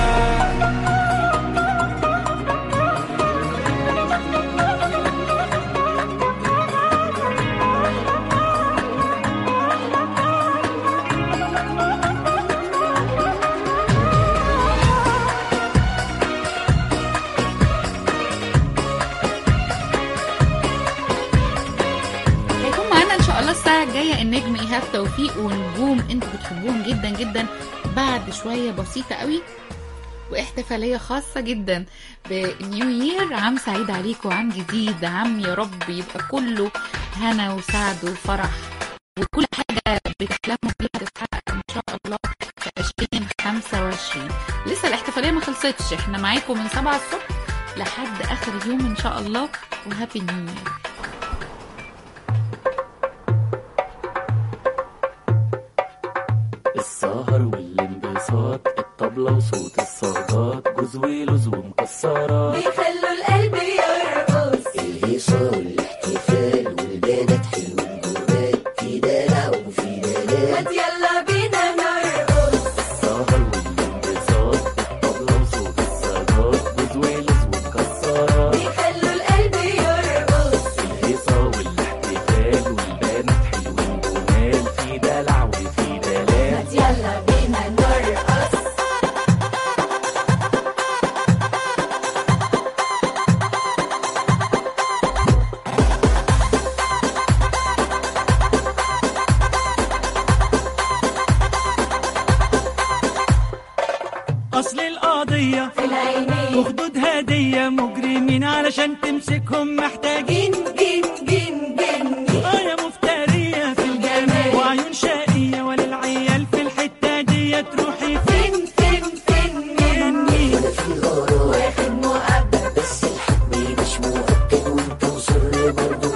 هيكون معانا ان شاء الله الساعه الجايه النجم ايهاب توفيق ونجوم انتوا بتحبوهم جدا جدا بعد شويه بسيطه قوي واحتفاليه خاصه جدا بنيو يير عام سعيد عليكم عام جديد عام يا رب يبقى كله هنا وسعد وفرح وكل حاجه بتحلموا بيها تتحقق ان شاء الله في 2025 لسه الاحتفاليه ما خلصتش احنا معاكم من 7 الصبح لحد اخر اليوم ان شاء الله وهابي نيو يير السهر والانبساط الطبلة وصوت الصاجات جوز ولوز ومكسرات بيخلوا القلب يرقص الهيصة والاحتفال والبنات حلوين جمال في دلع وفي دلال ما يلا بينا نرقص السهر والانبساط الطبلة وصوت الصاجات جوز ولوز ومكسرات بيخلوا القلب يرقص الهيصة والاحتفال والبنات حلوين جمال في دلع وفي دلال ما يلا بينا نرقص اصل القضية في العينين وخدود هدية مجرمين علشان تمسكهم محتاجين جن جن جن اه يا مفترية في الجمال وعيون شقية ولا العيال في الحتة دي تروحي فين فين فين فين مني في غرام واخد مؤبد بس الحكم مش مؤكد وانت مصر برضه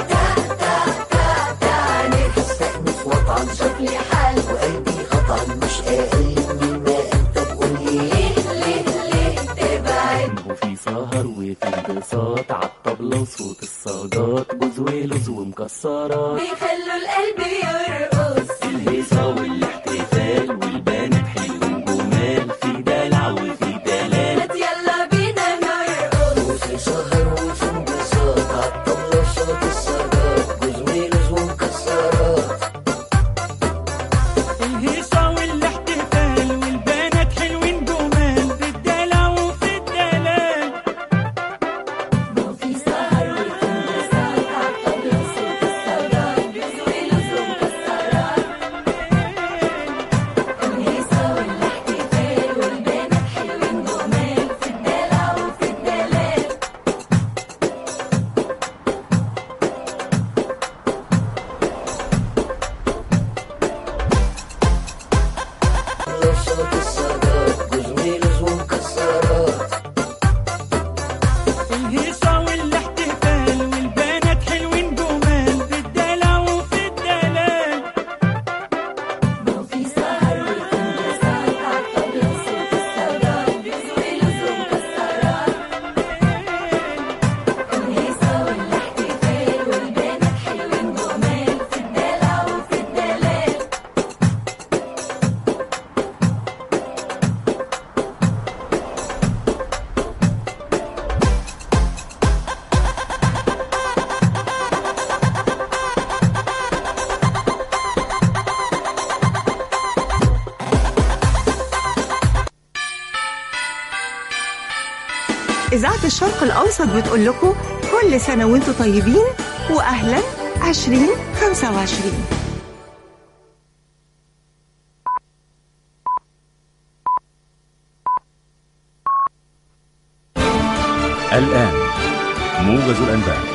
تعالى هستأنف وطعن شوف لي حل وقلبي قطعا مش أقل مما أنت تقول لي ليه ليه ليه تبعد وفي سهر وفي انبساط عالطبلة وصوت الصاجات جوز ولوز ومكسرات بيخلوا القلب يرقص الهيصة والاحتفال والبنات حلوين جمال في دلع وفي دلال ما يلا بينا نرقص وفي سهر وفي انبساط عالطبلة وصوت الصاجات جوز ولوز ومكسرات الهيصة والاحتفال والبنات حلوين جمال في الدلع وفي الدلال وفي سهر وفي انبساط عالطبلة وصوت الصدى جوز ولوز إذاعة الشرق الأوسط بتقول لكم كل سنة وانتم طيبين وأهلا 2025 الآن موجز الأنباء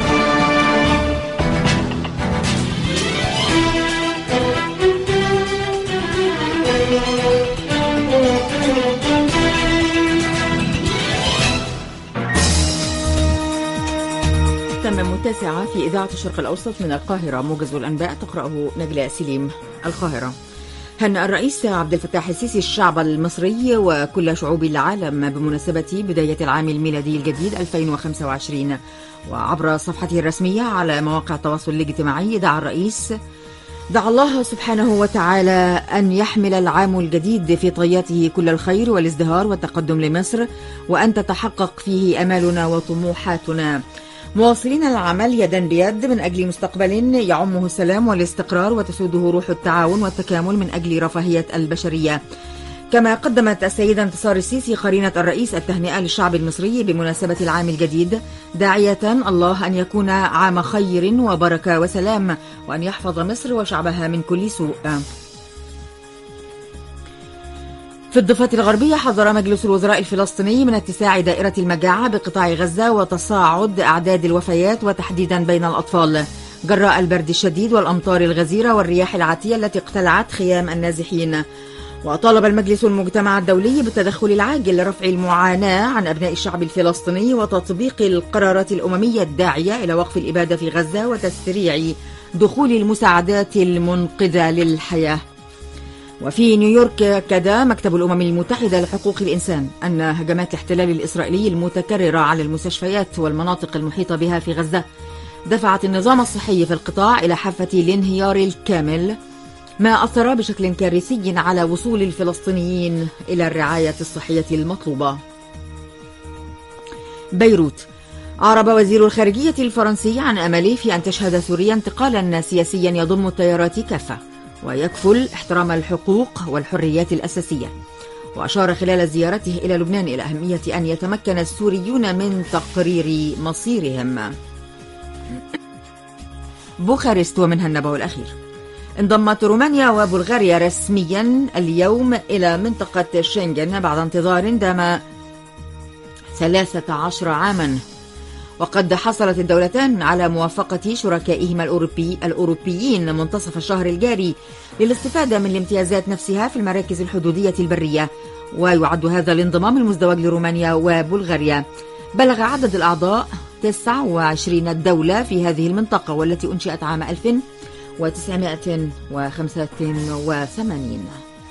تمام التاسعة في إذاعة الشرق الأوسط من القاهرة موجز الأنباء تقرأه نجلاء سليم القاهرة هنأ الرئيس عبد الفتاح السيسي الشعب المصري وكل شعوب العالم بمناسبة بداية العام الميلادي الجديد 2025 وعبر صفحته الرسمية على مواقع التواصل الاجتماعي دعا الرئيس دعا الله سبحانه وتعالى أن يحمل العام الجديد في طياته كل الخير والازدهار والتقدم لمصر وأن تتحقق فيه أمالنا وطموحاتنا مواصلين العمل يدا بيد من أجل مستقبل يعمه السلام والاستقرار وتسوده روح التعاون والتكامل من أجل رفاهية البشرية كما قدمت السيدة انتصار السيسي قرينة الرئيس التهنئة للشعب المصري بمناسبة العام الجديد داعية الله أن يكون عام خير وبركة وسلام وأن يحفظ مصر وشعبها من كل سوء في الضفة الغربية حذر مجلس الوزراء الفلسطيني من اتساع دائرة المجاعة بقطاع غزة وتصاعد أعداد الوفيات وتحديدا بين الأطفال جراء البرد الشديد والأمطار الغزيرة والرياح العاتية التي اقتلعت خيام النازحين وطالب المجلس المجتمع الدولي بالتدخل العاجل لرفع المعاناة عن أبناء الشعب الفلسطيني وتطبيق القرارات الأممية الداعية إلى وقف الإبادة في غزة وتسريع دخول المساعدات المنقذة للحياة وفي نيويورك كدا مكتب الأمم المتحدة لحقوق الإنسان أن هجمات الاحتلال الإسرائيلي المتكررة على المستشفيات والمناطق المحيطة بها في غزة دفعت النظام الصحي في القطاع إلى حافة الانهيار الكامل ما أثر بشكل كارثي على وصول الفلسطينيين إلى الرعاية الصحية المطلوبة بيروت أعرب وزير الخارجية الفرنسي عن أمله في أن تشهد سوريا انتقالا سياسيا يضم التيارات كافة ويكفل احترام الحقوق والحريات الأساسية وأشار خلال زيارته إلى لبنان إلى أهمية أن يتمكن السوريون من تقرير مصيرهم بوخارست ومنها النبأ الأخير انضمت رومانيا وبلغاريا رسميا اليوم إلى منطقة شنغن بعد انتظار دام 13 عاما وقد حصلت الدولتان على موافقة شركائهما الأوروبي الأوروبيين منتصف الشهر الجاري للاستفادة من الامتيازات نفسها في المراكز الحدودية البرية ويعد هذا الانضمام المزدوج لرومانيا وبلغاريا بلغ عدد الأعضاء 29 دولة في هذه المنطقة والتي أنشئت عام 1985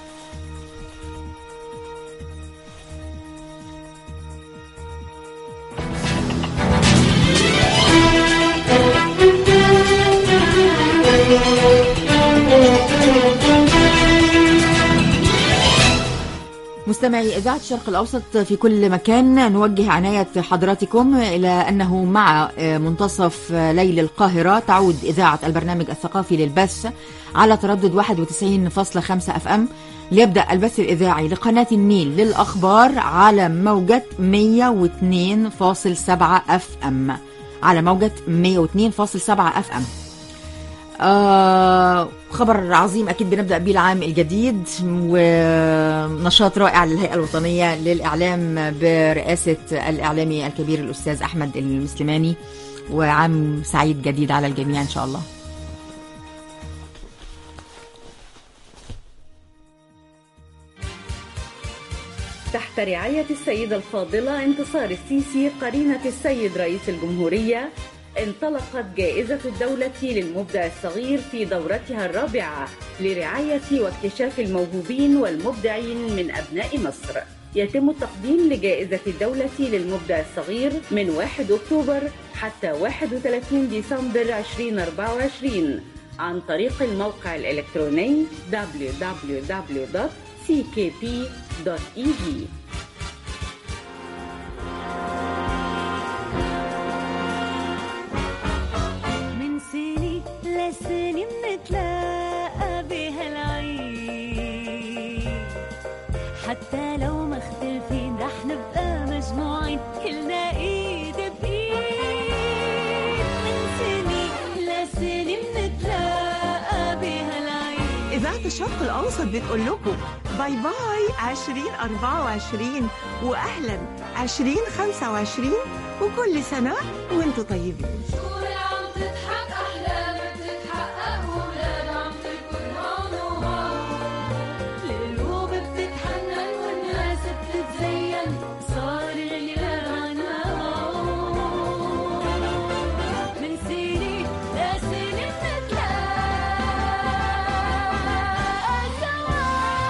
مستمعي إذاعة الشرق الأوسط في كل مكان نوجه عناية حضراتكم إلى أنه مع منتصف ليل القاهرة تعود إذاعة البرنامج الثقافي للبث على تردد 91.5 أف أم ليبدأ البث الإذاعي لقناة النيل للأخبار على موجة 102.7 أف أم على موجة 102.7 أف أم آه خبر عظيم اكيد بنبدا بيه العام الجديد ونشاط رائع للهيئه الوطنيه للاعلام برئاسه الاعلامي الكبير الاستاذ احمد المسلماني وعام سعيد جديد على الجميع ان شاء الله تحت رعاية السيدة الفاضلة انتصار السيسي قرينة السيد رئيس الجمهورية انطلقت جائزة الدولة للمبدع الصغير في دورتها الرابعة لرعاية واكتشاف الموهوبين والمبدعين من أبناء مصر يتم التقديم لجائزة الدولة للمبدع الصغير من 1 أكتوبر حتى 31 ديسمبر 2024 عن طريق الموقع الإلكتروني www.ckp.ev من سنين لسنين نتلاقى بها العيد حتى لو مختلفين رح نبقى مجموعين كلنا إذاعة الشرق الأوسط بتقول لكم باي باي 2024 وأهلا 2025 وكل سنة وانتم طيبين شوري عم تضحك أحلامك تتحقق وولاد عم تكون هون وهون القلوب بتتحنن والناس بتتزين صار الغياب هون من سنين لسنين نتلاقى سوا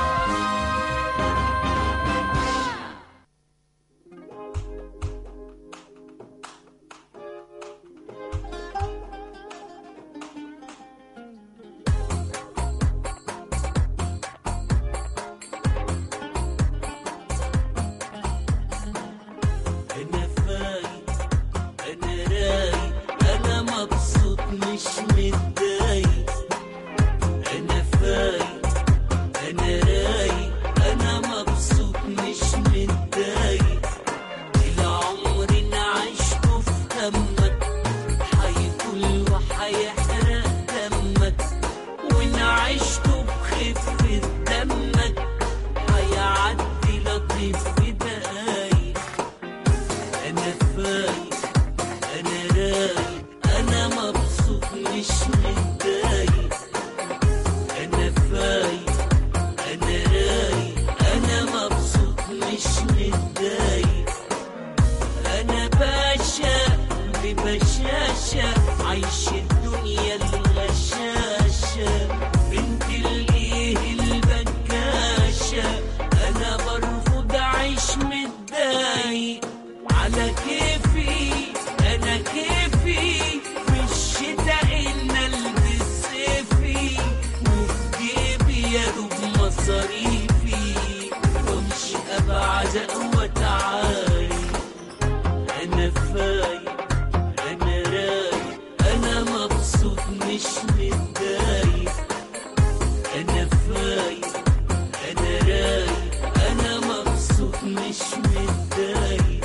أنا فايق أنا رايق أنا مبسوط مش متضايق أنا فايق أنا رايق أنا مبسوط مش متضايق العمر اللي عشته في همك حيطول وحيحرق دمك وإن عشته بخفة دمك هيعدي لطيف في دقايق أنا فايق أنا رايق أنا مبسوط مش متضايق أنا فايق أنا رايق أنا مبسوط مش متضايق أنا باشا ببشاشة عايش الدنيا الغشاشة بنت الإيه البكاشة أنا برفض أعيش متضايق على كيفي أنا كيفي في الشتاء إن ألبس صيفي وفي جيبي يا دوب مصاريفي وامشي أبعد وأتعالي أنا فايق أنا رايق أنا مبسوط مش متضايق أنا فايق أنا رايق أنا مبسوط مش متضايق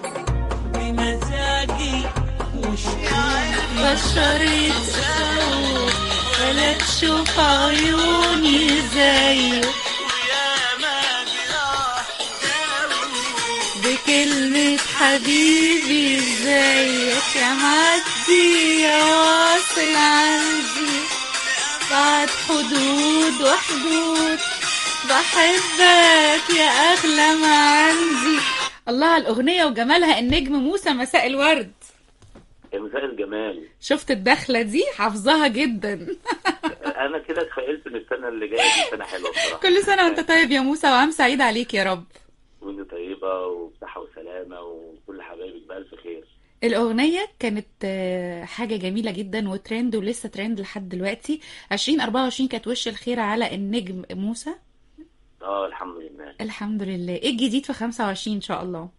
بمزاجي وش بشرة شوق ولا تشوف عيوني زيك بكلمة حبيبي ازيك يا معدي يا واصل عندي بعد حدود وحدود بحبك يا أغلى ما عندي الله على الأغنية وجمالها النجم موسى مساء الورد مساء الجمال شفت الدخلة دي حافظاها جدا انا كده اتخيلت ان السنه اللي جايه دي سنه حلوه بصراحه كل سنة وانت طيب يا موسى وعام سعيد عليك يا رب وانت طيبه وبصحه وسلامه وكل حبايبك بالف خير الأغنية كانت آه، حاجة جميلة جدا وترند ولسه ترند لحد دلوقتي 2024 كانت وش الخير على النجم موسى اه الحمد لله الحمد لله ايه الجديد في 25 ان شاء الله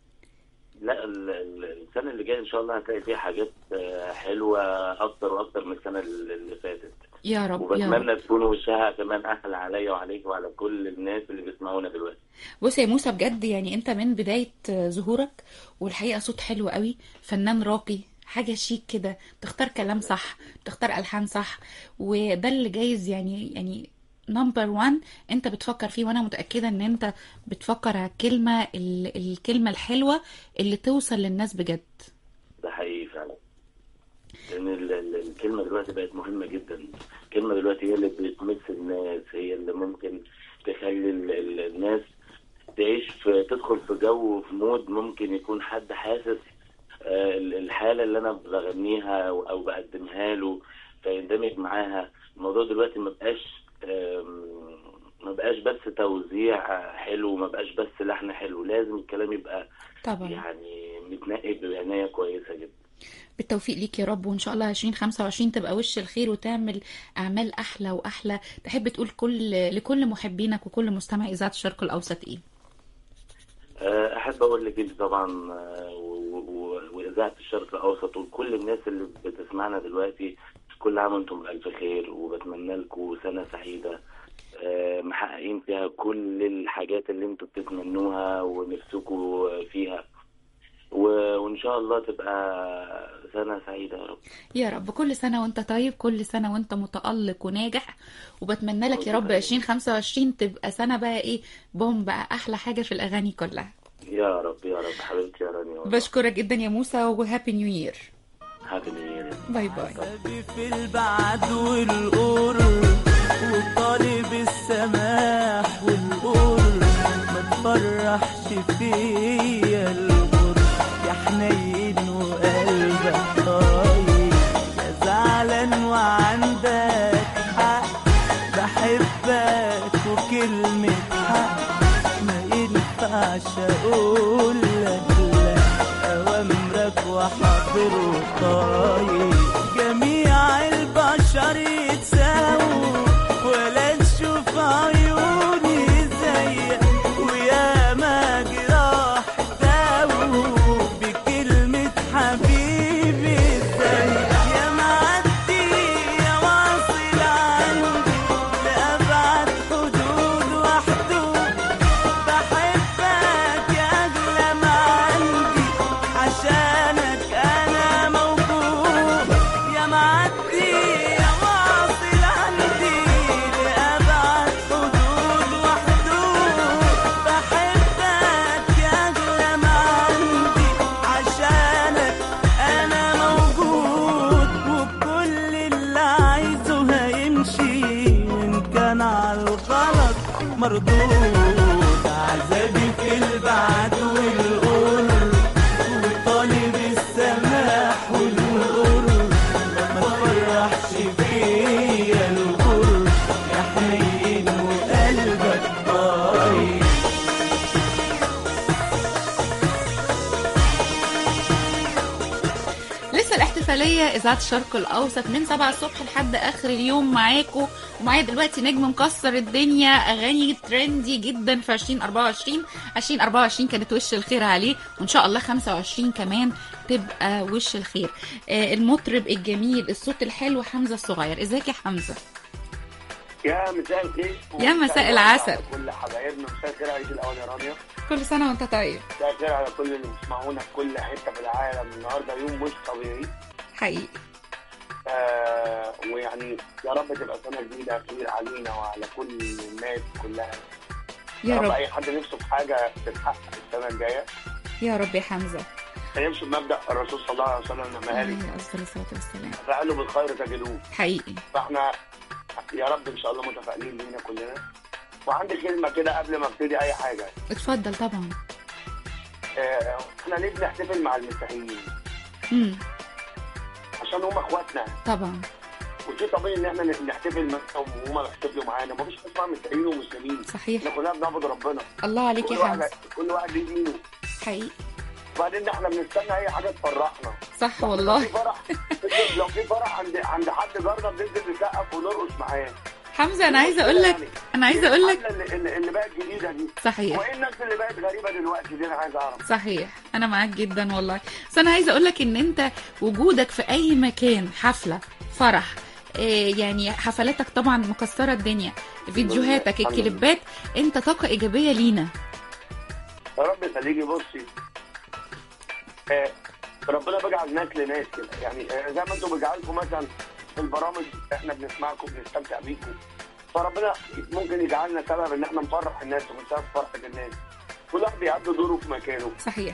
لا ال- ال- السنه اللي جايه ان شاء الله هتلاقي فيها حاجات آه، حلوه اكتر واكتر من السنه اللي اللي فاتت يا رب يا رب وبتمنى تكون وشها كمان اهل عليا وعليك وعلى كل الناس اللي بيسمعونا دلوقتي بص يا موسى بجد يعني انت من بداية ظهورك والحقيقة صوت حلو قوي فنان راقي حاجة شيك كده بتختار كلام صح بتختار ألحان صح وده اللي جايز يعني يعني نمبر وان انت بتفكر فيه وانا متأكدة ان انت بتفكر على الكلمة ال- الكلمة الحلوة اللي توصل للناس بجد ده حقيقي فعلا لان ال- ال- الكلمه دلوقتي بقت مهمه جدا الكلمه دلوقتي هي اللي بتمس الناس هي اللي ممكن تخلي ال- ال- الناس تعيش في تدخل في جو في مود ممكن يكون حد حاسس آه، ال- الحاله اللي انا بغنيها او أو بقدمها له فيندمج معاها الموضوع دلوقتي ما بقاش آم، ما بقاش بس توزيع حلو ما بقاش بس لحن حلو لازم الكلام يبقى طبعا يعني متنقي بعناية كويسة جدا بالتوفيق ليك يا رب وان شاء الله 2025 تبقى وش الخير وتعمل اعمال احلى واحلى تحب تقول كل لكل محبينك وكل مستمع اذاعه الشرق الاوسط ايه آه، أحب أقول لك أنت طبعا آه، و- و- وإذاعة الشرق الأوسط وكل الناس اللي بتسمعنا دلوقتي كل عام وأنتم بألف خير وبتمنى لكم سنة سعيدة آه، محققين فيها كل الحاجات اللي أنتم بتتمنوها ونفسكم فيها و- وان شاء الله تبقى سنه سعيده يا رب يا رب كل سنة وانت طيب كل سنة وانت متألق وناجح وبتمنى لك يا رب 2025 تبقى سنة بقى ايه بوم بقى احلى حاجة في الاغاني كلها يا رب يا رب حبيبتي يا رانيا بشكرك جدا يا موسى وهابي نيو يير هابي نيو يير باي باي في البعد والقرب وطالب السماح والقرب ما تفرحش فيا الغرب يا حنين وقلبك طيب يا زعلان وعندك حق بحبك وكلمة حق ما ينفعش اقول لك لا اوامرك وحاضر وطايق جميع البشر يتساووا ولا نشوف عيوني زيك ويا ما جراح داووا بكلمة حبيبي زيك يا معدي يا واصل عندي لأبعد حدود وحدود بحبك يا أغلى ما عندي عشانك أنا موجود يا معدي يا واصل عندي لأبعد حدود وحدود بحبك يا أغلى ما عندي عشانك أنا موجود وكل اللي عايزه هيمشي وإن كان على الغلط مردود عذابي في البعد والقرب وطالب السماح والقرب ما تفرحش فيا القرب يا حنين وقلبك طاير لسه الاحتفالية إذاعة الشرق الأوسط من 7 الصبح لحد آخر اليوم معاكم ومعايا دلوقتي نجم مكسر الدنيا أغاني ترندي جدا في 2024 2024 كانت وش الخير عليه وإن شاء الله 25 كمان تبقى وش الخير آه، المطرب الجميل الصوت الحلو حمزة الصغير ازيك يا حمزة يا مساء الخير يا مساء العسل. على كل حبايبنا مساء الخير على عيد الاول يا رانيا كل سنة وانت طيب مساء الخير على كل اللي بيسمعونا في كل حته في العالم النهارده يوم مش طبيعي حقيقي آه ويعني يا رب تبقى سنه جديده خير علينا وعلى كل الناس كلها يا رب. اي حد نفسه في حاجه تتحقق السنه الجايه يا رب يا حمزة هيمشي بمبدا الرسول صلى الله عليه وسلم لما قال عليه أفضل الصلاة والسلام فقالوا بالخير تجدوه حقيقي فاحنا يا رب ان شاء الله متفائلين بينا كلنا وعندي كلمه كده قبل ما ابتدي اي حاجه اتفضل طبعا آه، احنا ليه بنحتفل مع المسيحيين؟ امم عشان هم اخواتنا طبعا وشيء طبيعي ان احنا نحتفل معاهم وهم يحتفلوا معانا مفيش حاجه اسمها مسيحيين ومسلمين صحيح. احنا كلنا بنعبد ربنا الله عليك كل يا واحد حمزة كل واحد ليه دينه حقيقي وبعدين احنا بنستنى اي حاجه تفرحنا صح لو والله في فرح لو في فرح عند عند حد جارنا بننزل نسقف ونرقص معاه حمزة أنا عايزة أقول لك أنا عايزة أقول لك الحفلة اللي, اللي- اللي بقت جديده دي صحيح. وايه الناس اللي بقت غريبه دلوقتي دي انا عايز اعرف صحيح انا معاك جدا والله بس انا عايزه اقول لك ان انت وجودك في اي مكان حفله فرح إيه يعني حفلاتك طبعا مكسره الدنيا فيديوهاتك الحمد لله. الكليبات انت طاقه ايجابيه لينا يا رب يخليكي بصي آه، ربنا بيجعل ناس لناس كده يعني آه، زي ما انتم بيجعلكم مثلا في البرامج احنا بنسمعكم بنستمتع بيكم فربنا ممكن يجعلنا سبب ان احنا نفرح الناس ونسبب فرحه الناس كل واحد بيأدي دوره في مكانه صحيح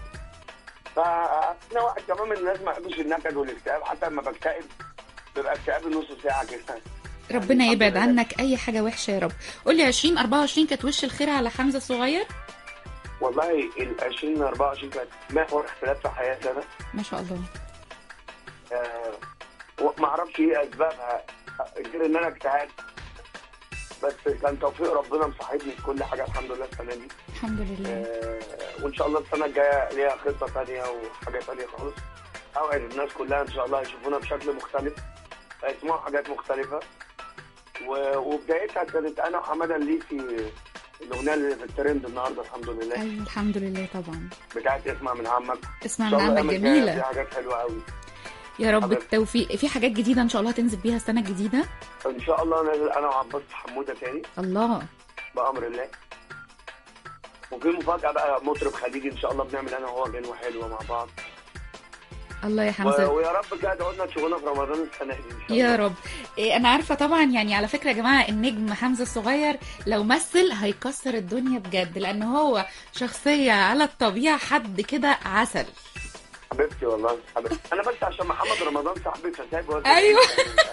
فانا واحد كمان من الناس ما بحبش النكد والاكتئاب حتى لما بكتئب بيبقى اكتئاب نص ساعه كده ربنا يبعد عنك اي حاجه وحشه يا رب قول لي 2024 كانت وش الخير على حمزه الصغير والله ال 2024 كانت محور اختلاف في حياتي انا ما شاء الله آه، وما اعرفش ايه اسبابها غير ان انا اجتهدت بس كان توفيق ربنا مصاحبني في كل حاجه الحمد لله السنه دي الحمد لله آه، وان شاء الله السنه الجايه ليها خطه ثانيه وحاجه ثانيه خالص اوعد الناس كلها ان شاء الله يشوفونا بشكل مختلف يسمعوا حاجات مختلفه و- وبدايتها كانت انا وحماده الليثي الاغنيه اللي في الترند النهارده الحمد لله ايوه الحمد لله طبعا بتاعت اسمع من عمك اسمع إن شاء من الله عمك الأيام الجاية جميلة. في حاجات حلوه قوي يا رب حبيبتي. التوفيق في حاجات جديده ان شاء الله هتنزل بيها السنه الجديده ان شاء الله نازل انا وعباس حموده تاني الله بامر الله وفي مفاجاه بقى مطرب خليجي ان شاء الله بنعمل انا وهو غنوه حلوه مع بعض الله يا و... حمزه ويا رب كده تقعدنا تشوفونا في رمضان السنه دي ان شاء الله يا رب إيه انا عارفه طبعا يعني على فكره يا جماعه النجم حمزه الصغير لو مثل هيكسر الدنيا بجد لان هو شخصيه على الطبيعه حد كده عسل حبيبتي والله حبيبتي انا بس عشان محمد رمضان صاحبي فسايب وزن أيوة.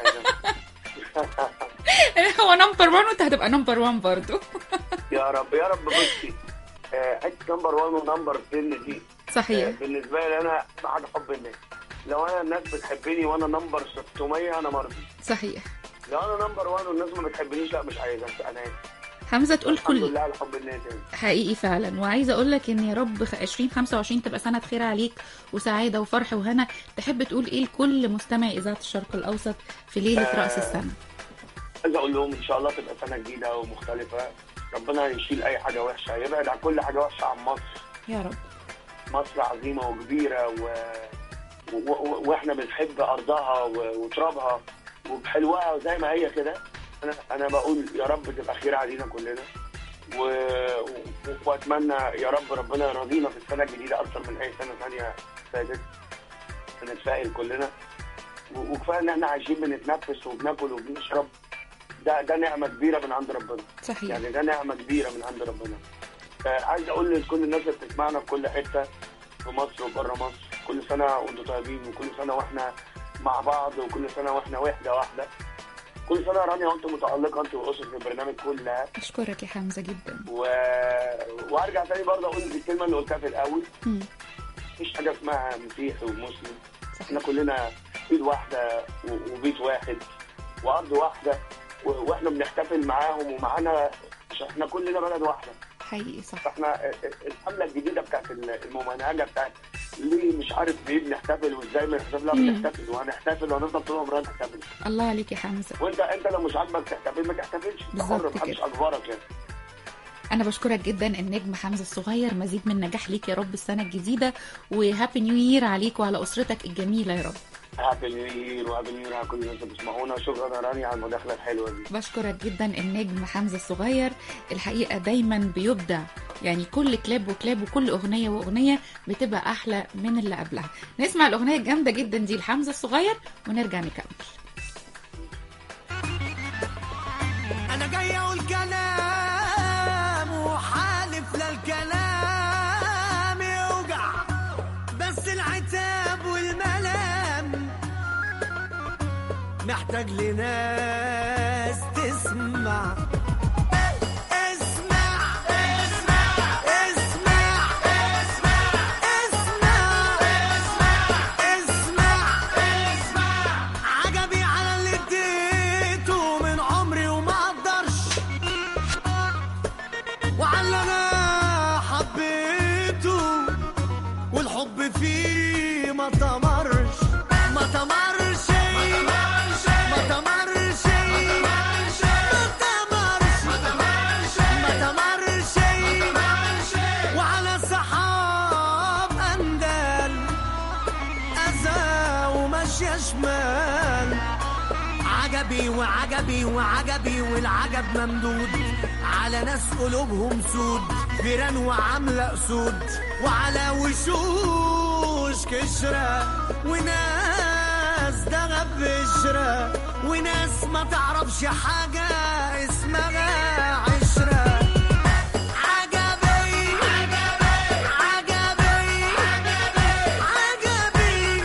هو نمبر 1 وانت هتبقى نمبر 1 برضو يا رب يا رب بصي آه، حته نمبر 1 ونمبر 10 دي صحيح آه، بالنسبه لي انا بعد حب الناس لو انا الناس بتحبني وانا نمبر 600 انا مرضي صحيح لو انا نمبر 1 والناس ما بتحبنيش لا مش عايزها انا آسف. حمزه تقول الحمد كل لله على حب الناس يعني حقيقي فعلا وعايزه اقول لك ان يا رب 2025 تبقى سنه خير عليك وسعاده وفرح وهنا تحب تقول ايه لكل مستمع اذاعه الشرق الاوسط في ليله آه، راس السنه عايز اقول لهم ان شاء الله تبقى سنه جديده ومختلفه ربنا يشيل اي حاجه وحشه يبعد عن كل حاجه وحشه عن مصر يا رب مصر عظيمه وكبيره و... و... و... واحنا بنحب ارضها و... وترابها وبحلوها زي ما هي كده انا انا بقول يا رب تبقى خير علينا كلنا و... و... واتمنى يا رب ربنا يرضينا في السنه الجديده اكثر من اي سنه ثانيه فاتت نتفائل كلنا و... وكفايه ان احنا عايشين بنتنفس وبناكل وبنشرب ده ده نعمه كبيره من عند ربنا صحيح يعني ده نعمه كبيره من عند ربنا آه، عايز اقول لكل الناس اللي بتسمعنا في كل حته في مصر وبره مصر كل سنه وانتم طيبين وكل سنه واحنا مع بعض وكل سنه واحنا وحده واحده كل سنه يا رانيا وانت متالقه انت واسره البرنامج كلها اشكرك يا حمزه جدا و... وارجع تاني برضه اقول الكلمه اللي قلتها في الاول مم. مفيش حاجه اسمها مسيحي ومسلم احنا كلنا ايد واحده و- وبيت واحد وارض واحده و- واحنا بنحتفل معاهم ومعانا مش احنا كلنا بلد واحده حقيقي صح فاحنا الحمله الجديده بتاعت الممنهجه بتاعت ليه مش عارف ليه بنحتفل وازاي بنحتفل لا مم. بنحتفل وهنحتفل وهنفضل طول عمرنا نحتفل الله عليك يا حمزه وانت انت لو مش عاجبك تحتفل ما تحتفلش أنت بالظبط حر محدش كده. اجبرك يعني انا بشكرك جدا النجم حمزه الصغير مزيد من نجاح ليك يا رب السنه الجديده وهابي نيو يير عليك وعلى اسرتك الجميله يا رب هابي نيو يير وهابي نيو يير على كل الناس اللي بتسمعونا شكرا يا رانيا على المداخله الحلوه دي بشكرك جدا النجم حمزه الصغير الحقيقه دايما بيبدع يعني كل كلاب وكلاب وكل اغنيه واغنيه بتبقى احلى من اللي قبلها نسمع الاغنيه الجامده جدا دي لحمزه الصغير ونرجع نكمل انا جاي اقول كلام وحالف للكلام يوجع بس العتاب والملام محتاج لناس تسمع اسمع اسمع اسمع اسمع اسمع اسمع عجبي على اللي اديته من عمري وما اقدرش وعلى اللي انا حبيته والحب فيه ما تمرش ما تمرش ما تمرش ما تمرش ما تمرش وعلى سحاب اندال أذى وماشية شمال عجبي وعجبي وعجبي والعجب ممدود على ناس قلوبهم سود فيران وعاملة أسود وعلى وشوش كشرة وناس دغب بشرة وناس ما تعرفش حاجة اسمها عشرة عجبي عجبي عجبي عجبي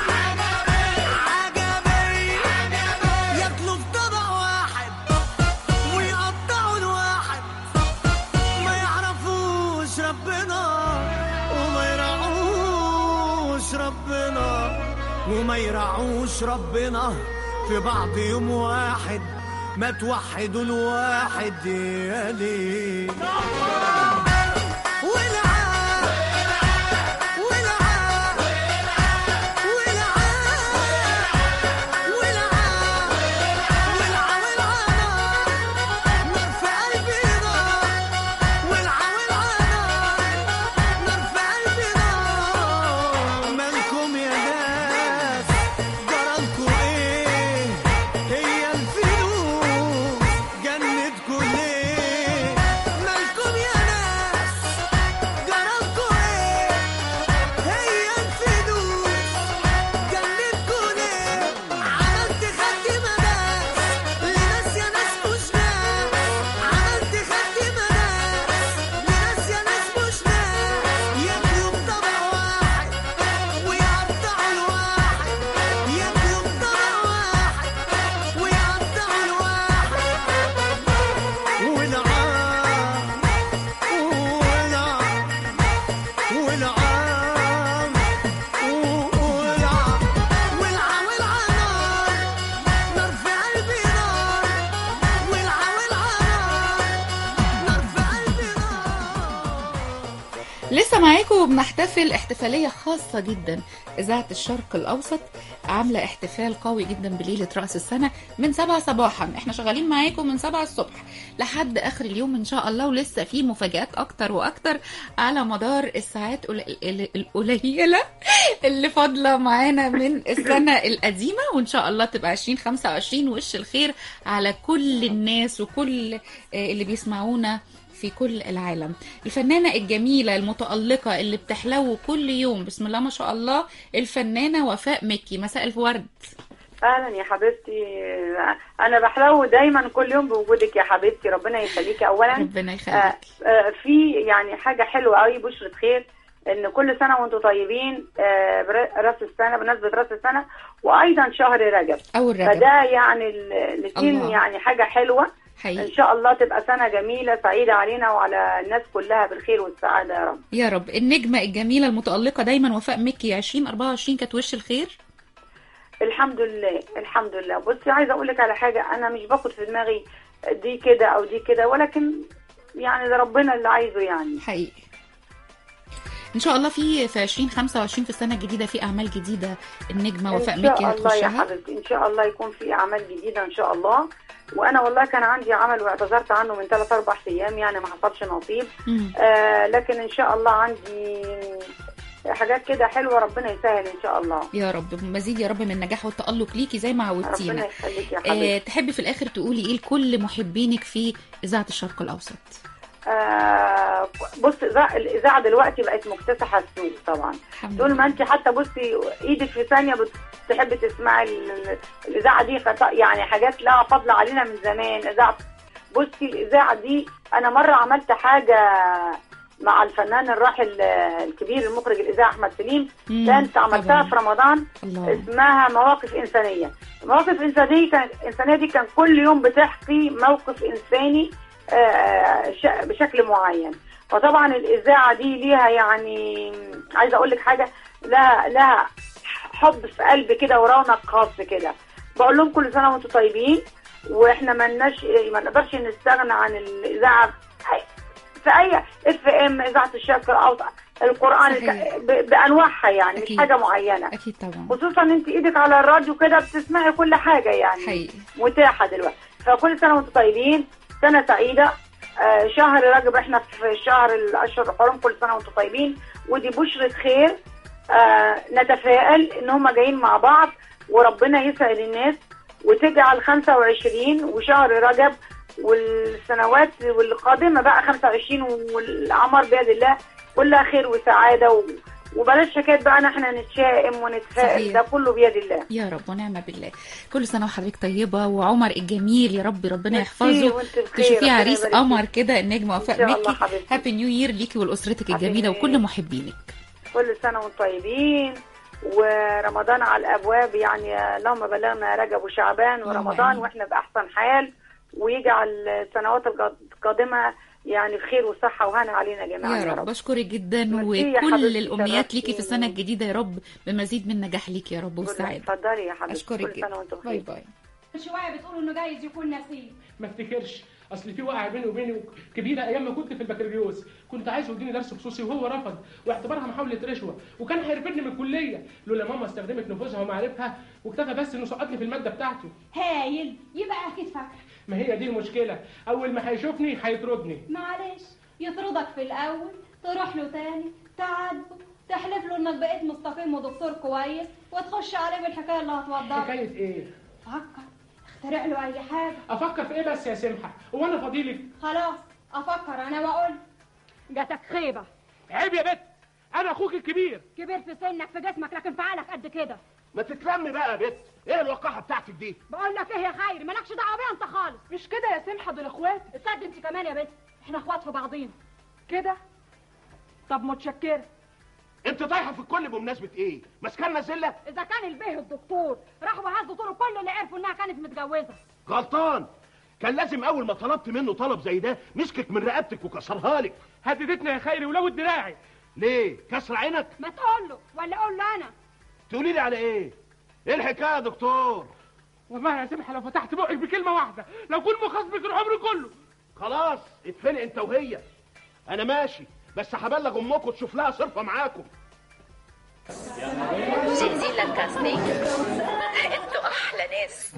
عجبي ياكلوا في طبق واحد ويقطعوا الواحد ما يعرفوش ربنا وما يرعوش ربنا وما يرعوش ربنا في بعض يوم واحد ما توحدوا الواحد يا ليه والعاب والعاب مالكم يا ناس جرالكوا ايه هي الفلوس جنتكوا ليه مالكم يا ناس لسه معاكم بنحتفل احتفالية خاصة جدا إذاعة الشرق الأوسط عاملة احتفال قوي جدا بليلة رأس السنة من سبعة صباحا احنا شغالين معاكم من سبعة الصبح لحد آخر اليوم إن شاء الله ولسه في مفاجآت أكتر وأكتر على مدار الساعات قل- ال- القليلة اللي فاضلة معانا من السنة القديمة وإن شاء الله تبقى 2025 وش الخير على كل الناس وكل آه، اللي بيسمعونا في كل العالم الفنانة الجميلة المتألقة اللي بتحلو كل يوم بسم الله ما شاء الله الفنانة وفاء مكي مساء الورد اهلا يا حبيبتي انا بحلو دايما كل يوم بوجودك يا حبيبتي ربنا يخليكي اولا ربنا يخليك آه، آه، في يعني حاجه حلوه قوي بشرة خير ان كل سنه وانتم طيبين آه، بر- راس السنه بمناسبه راس السنه وايضا شهر رجب أول رجب فده يعني الاثنين الله. يعني حاجه حلوه حقيقي. ان شاء الله تبقى سنه جميله سعيده علينا وعلى الناس كلها بالخير والسعاده يا رب يا رب النجمة الجميلة المتألقة دايما وفاء مكي 2024 كانت وش الخير الحمد لله الحمد لله بصي عايزه اقول لك على حاجه انا مش باخد في دماغي دي كده او دي كده ولكن يعني ده ربنا اللي عايزه يعني حقيقي ان شاء الله في في 2025 في السنه الجديده في اعمال جديده النجمه وفاء ان مكي شاء الله يا هتخشها حبيبتي ان شاء الله يكون في اعمال جديده ان شاء الله وانا والله كان عندي عمل واعتذرت عنه من ثلاث اربع ايام يعني ما حصلش نصيب مم. آه لكن ان شاء الله عندي حاجات كده حلوه ربنا يسهل ان شاء الله يا رب مزيد يا رب من النجاح والتألق ليكي زي ما ربنا عودتينا يخليك يا آه حبيبتي تحبي في الاخر تقولي ايه لكل محبينك في اذاعه الشرق الاوسط آه بص إذاعة- الاذاعه دلوقتي بقت مكتسحه السوق طبعا الحمد طول لله ما انت حتى بصي ايدك في ثانيه بتحبي تسمعي ال- ال- الاذاعه دي خط- يعني حاجات لها فضل علينا من زمان اذاعه بصي الاذاعه دي انا مره عملت حاجه مع الفنان الراحل آه، الكبير المخرج الاذاعه احمد سليم مم، كانت عملتها طبعاً. في رمضان الله اسمها مواقف انسانيه مواقف انسانيه كان الانسانيه دي كان كل يوم بتحكي موقف انساني آه، ش- بشكل معين فطبعا الاذاعه دي ليها يعني عايزه اقول لك حاجه لها لها حب في قلب كده ورونق خاص كده بقول لهم كل سنه وانتم طيبين واحنا ما لناش ما نقدرش نستغنى عن الاذاعه في اي اف ام اذاعه الشرق الاوسط القران صحيح. الك- ب- بانواعها يعني مش أكيد. حاجه معينه اكيد طبعا خصوصا انت ايدك على الراديو كده بتسمعي كل حاجه يعني حقيقي متاحه دلوقتي فكل سنه وانتم طيبين سنه سعيده آه شهر رجب احنا في شهر الاشهر الحرم كل سنه وانتم طيبين ودي بشرة خير آه نتفائل ان هم جايين مع بعض وربنا يسعد الناس وتجعل 25 وشهر رجب والسنوات والقادمه بقى 25 والاعمار بيد الله كلها خير وسعاده و... وبلاش حكايه بقى ان احنا نتشائم ونتفائل صحيح. ده كله بيد الله يا رب ونعم بالله كل سنه وحضرتك طيبه وعمر الجميل يا رب ربنا ميرسي يحفظه وانت بخير، تشوفيه ربنا عريس يبارك قمر فيك. كده النجمه إن وفاء شاء الله مكي حبيبتي. هابي نيو يير ليكي ولاسرتك الجميله حبيبي. وكل محبينك كل سنه وانتم طيبين ورمضان على الابواب يعني اللهم بلغنا رجب وشعبان ورمضان آمين. واحنا باحسن حال ويجعل السنوات القادمه يعني بخير وصحه وهنا علينا جميعا يا رب بشكرك جدا ميرسي يا وكل حبيبتي، الامنيات ليكي في السنه شرفتيني. الجديده يا رب بمزيد من نجاح ليكي يا رب والسعاده اتفضلي يا حبيبتي اشكرك كل جدا سنه وانتم باي بخير باي شوية بتقولوا انه جايز يكون نسيب ما افتكرش اصل في وقع بيني وبينه كبيره ايام ما كنت في البكالوريوس كنت عايزه يديني درس خصوصي وهو رفض واعتبرها محاوله رشوه وكان هيرفدني من الكليه لولا ماما استخدمت نفوذها ومعارفها واكتفى بس انه سقطني في الماده بتاعته هايل يبقى اكيد فاكر ما هي دي المشكله اول ما هيشوفني هيطردني معلش يطردك في الاول تروح له تاني تعاتبه تحلف له انك بقيت مستقيم ودكتور كويس وتخش عليه بالحكايه اللي هتوضحك حكايه ايه فكر اخترع له اي حاجه افكر في ايه بس يا سمحه هو انا فضيلك خلاص افكر انا واقول جاتك خيبه عيب يا بت انا اخوك الكبير كبير في سنك في جسمك لكن في عقلك قد كده ما تتلمي بقى يا بت ايه الوقاحه بتاعتك دي بقول لك ايه يا خير مالكش دعوه بيها انت خالص مش كده يا سمحه دول اخوات تصدق انت كمان يا بنت احنا اخوات في بعضينا كده طب متشكره انت طايحه في الكل بمناسبه ايه مسكننا زله اذا كان البيه الدكتور راحوا وهزوا طول كل اللي عرفوا انها كانت متجوزه غلطان كان لازم اول ما طلبت منه طلب زي ده مسكك من رقبتك وكسرها لك هددتنا يا خيري ولو دراعي ليه كسر عينك ما تقول له ولا اقول له انا تقولي لي على ايه ايه الحكايه يا دكتور والله يا سمحه لو فتحت بقك بكلمه واحده لو كنت مخاصمك العمر كله خلاص اتفلق انت وهي انا ماشي بس هبلغ امكم تشوف لها صرفه معاكم جاهزين للكاستنج انتوا احلى ناس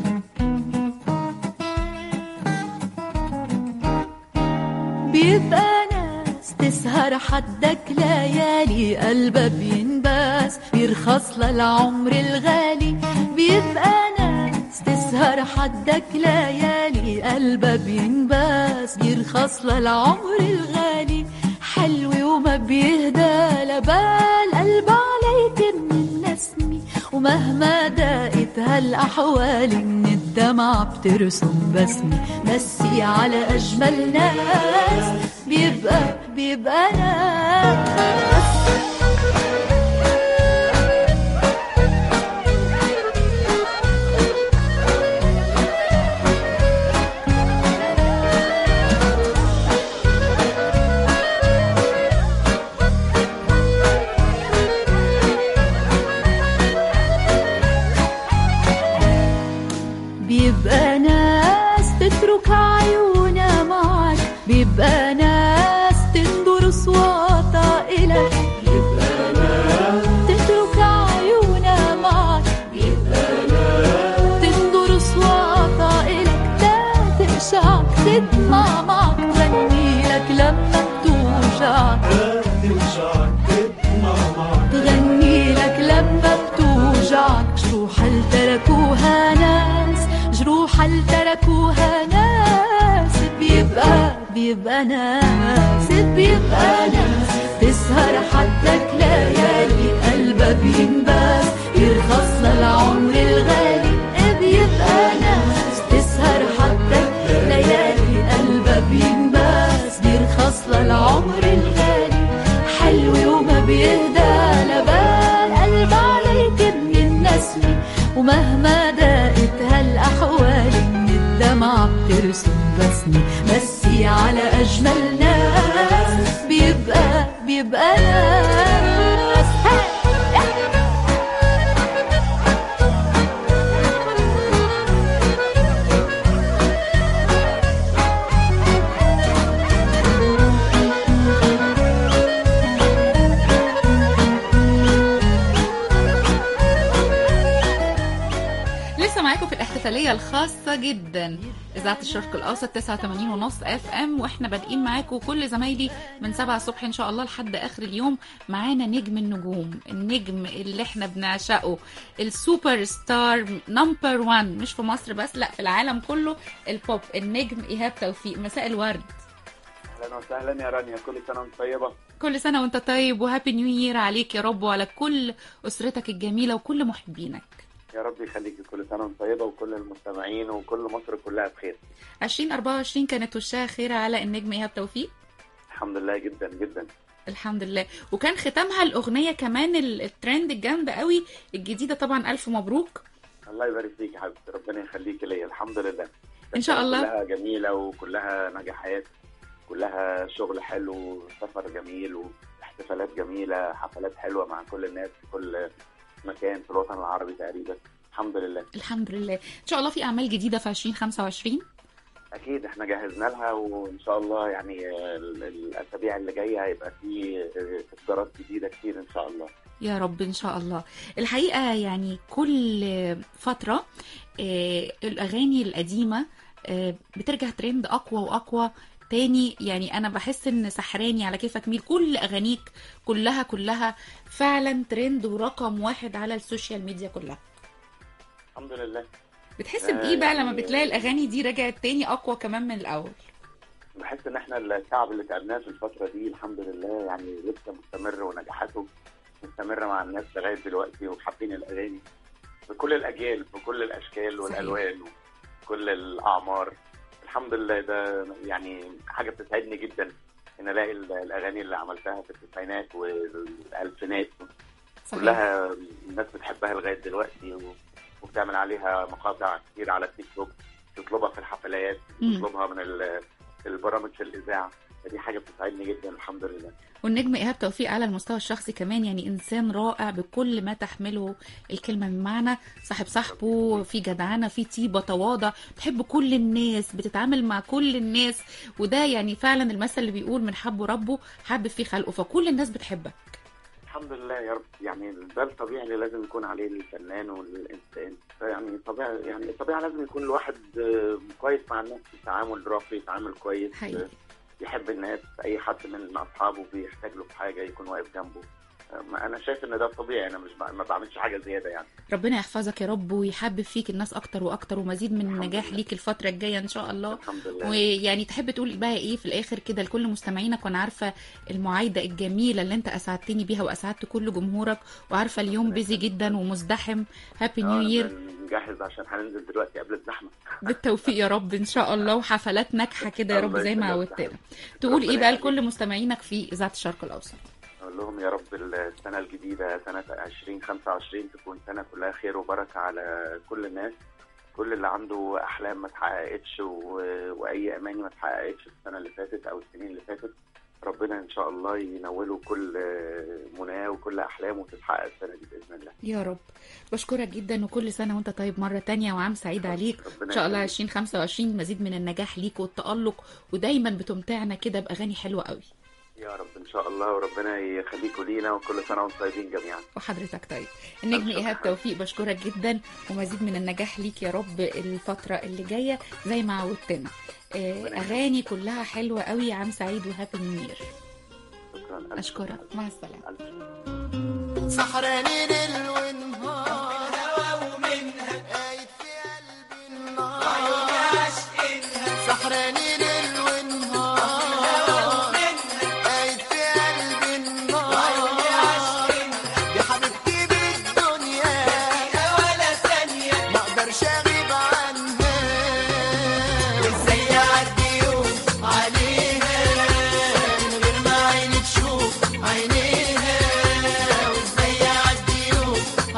بيبقى ناس تسهر حدك ليالي قلبها بينباس بيرخص للعمر الغالي بيبقى ناس تسهر حدك ليالي قلبها بينباس بيرخص للعمر الغالي حلو وما بيهدى لبال قلب عليك من النسمي ومهما دقت هالأحوال من الدمع بترسم بسمي مسي على أجمل ناس بيبقى بيبقى ناس بيبقى ناس تترك عيونها معك بيبقى ناس تندر صوتها إلك بيبقى ناس تترك عيونها معك بيبقى ناس تندر صوتها إلك لا تقشعك تدمع معك غني لك لما بتوجعك تغني لك لما بتوجعك جروح اللي تركوها ناس جروح اللي تركوها ناس بيبقى بيبقى ناس بيبقى ناس تسهر حدك ليالي قلبها بينباس يرخص للعمر الغالي بيبقى ناس تسهر حدك ليالي قلبها بينباس بيرخص للعمر الغالي حلو وما بيهدى لبال قلب عليك من النسمة ومهما دقت هالأحوال من الدمع بترسم بسمة مسي على أجمل ناس بيبقى بيبقى ناس لسه معاكم في الاحتفالية الخاصة جدا إذاعة الشرق الأوسط 89 ونص اف ام واحنا بادئين معاكم كل زمايلي من 7 الصبح إن شاء الله لحد آخر اليوم معانا نجم النجوم النجم اللي احنا بنعشقه السوبر ستار نمبر 1 مش في مصر بس لا في العالم كله البوب النجم إيهاب توفيق مساء الورد اهلا وسهلا يا رانيا كل سنه وانت طيبه كل سنة وانت طيب وهابي نيو يير عليك يا رب وعلى كل أسرتك الجميلة وكل محبينك يا رب يخليكي كل سنه وانت طيبه وكل المستمعين وكل مصر كلها بخير 2024 كانت وشها خير على النجم إيهاب توفيق الحمد لله جدا جدا الحمد لله وكان ختامها الأغنية كمان ال- الترند الجامدة قوي الجديدة طبعا ألف مبروك الله يبارك فيك يا حبيبتي ربنا يخليكي ليا الحمد لله إن شاء الله. كلها جميله وكلها نجاحات كلها شغل حلو سفر جميل واحتفالات جميله حفلات حلوه مع كل الناس في كل مكان في الوطن العربي تقريبا الحمد لله الحمد لله إن شاء الله في أعمال جديدة في 2025 اكيد احنا جهزنا لها وان شاء الله يعني ال- الاسابيع اللي جايه هيبقى في اصدارات جديده كتير ان شاء الله يا رب إن شاء الله الحقيقة يعني كل فترة آه، الأغاني القديمة آه، بترجع ترند أقوى وأقوى تاني يعني أنا بحس إن سحراني على كيفك ميل كل أغانيك كلها كلها فعلا ترند ورقم واحد على السوشيال ميديا كلها الحمد لله بتحس آه، بإيه بقى لما يعني- بتلاقي الأغاني دي رجعت تاني أقوى كمان من الأول بحس ان احنا التعب اللي تعبناه في الفتره دي الحمد لله يعني لسه مستمر ونجاحاته مستمره مع الناس لغايه دلوقتي وحابين الاغاني بكل الاجيال بكل الاشكال والالوان وكل الاعمار الحمد لله ده يعني حاجه بتسعدني جدا ان الاقي ال- الاغاني اللي عملتها في التسعينات والالفينات كلها الناس بتحبها لغايه دلوقتي و- وبتعمل عليها مقاطع كتير على التيك توك تطلبها في الحفلات مم. تطلبها من ال- البرامج في الاذاعه فدي حاجه بتسعدني جدا الحمد لله والنجم ايهاب توفيق على المستوى الشخصي كمان يعني انسان رائع بكل ما تحمله الكلمه من معنى صاحب صاحبه في جدعنه في طيبه تواضع بتحب كل الناس بتتعامل مع كل الناس وده يعني فعلا المثل اللي بيقول من حبه ربه حب فيه خلقه فكل الناس بتحبك الحمد لله يا رب يعني ده الطبيعي اللي لازم يكون عليه الفنان والانسان يعني طبيعي يعني الطبيعي لازم يكون الواحد آه، كويس مع الناس التعامل راقي تعامل كويس حقيقي. آه، يحب الناس اي حد من اصحابه بيحتاج له في حاجه يكون واقف جنبه آه، ما انا شايف ان ده الطبيعي انا مش ب- ما بعملش حاجه زياده يعني ربنا يحفظك يا رب ويحبب فيك الناس اكتر واكتر ومزيد من النجاح ليك الفتره الجايه ان شاء الله الحمد لله ويعني تحب تقول بقى ايه في الاخر كده لكل مستمعينك وانا عارفه المعايده الجميله اللي انت اسعدتني بيها واسعدت كل جمهورك وعارفه اليوم بيزي جدا ومزدحم هابي نيو آه، يير نجهز عشان هننزل دلوقتي قبل الزحمه بالتوفيق يا رب ان شاء الله وحفلات ناجحه كده يا رب الله زي ما يخليك. عودتنا تقول ايه ربنا بقى يخليك. لكل مستمعينك في اذاعه الشرق الاوسط اقول لهم يا رب السنه الجديده سنه 2025 تكون سنه كلها خير وبركه على كل الناس كل اللي عنده احلام ما اتحققتش و... واي اماني ما اتحققتش السنه اللي فاتت او السنين اللي فاتت ربنا ان شاء الله ينوله كل مناه وكل احلامه وتتحقق السنه دي باذن الله يا رب بشكرك جدا وكل سنه وانت طيب مره تانية وعام سعيد عليك ربنا ان شاء الله يخليك. 2025 مزيد من النجاح ليك والتالق ودايما بتمتعنا كده باغاني حلوه قوي يا رب ان شاء الله وربنا يخليكم لينا وكل سنه وانتم طيبين جميعا وحضرتك طيب النجم ايهاب توفيق بشكرك جدا ومزيد من النجاح ليك يا رب الفتره اللي جايه زي ما عودتنا آه، اغاني كلها حلوه قوي عام سعيد وهابي نيو يير شكرا اشكرك مع السلامه سحراني ليل ونهار هوا ومنها قايد في قلبي النار عيوني عاشقينها سحراني ليل ونهار هوا ومنها قايد في قلبي النار عيوني عاشقينها دي حبيبتي بالدنيا ولا ثانية ما اقدرش اغيب عنها وازاي اعدي يوم عليها من غير ما عيني تشوف عينيها وازاي اعدي يوم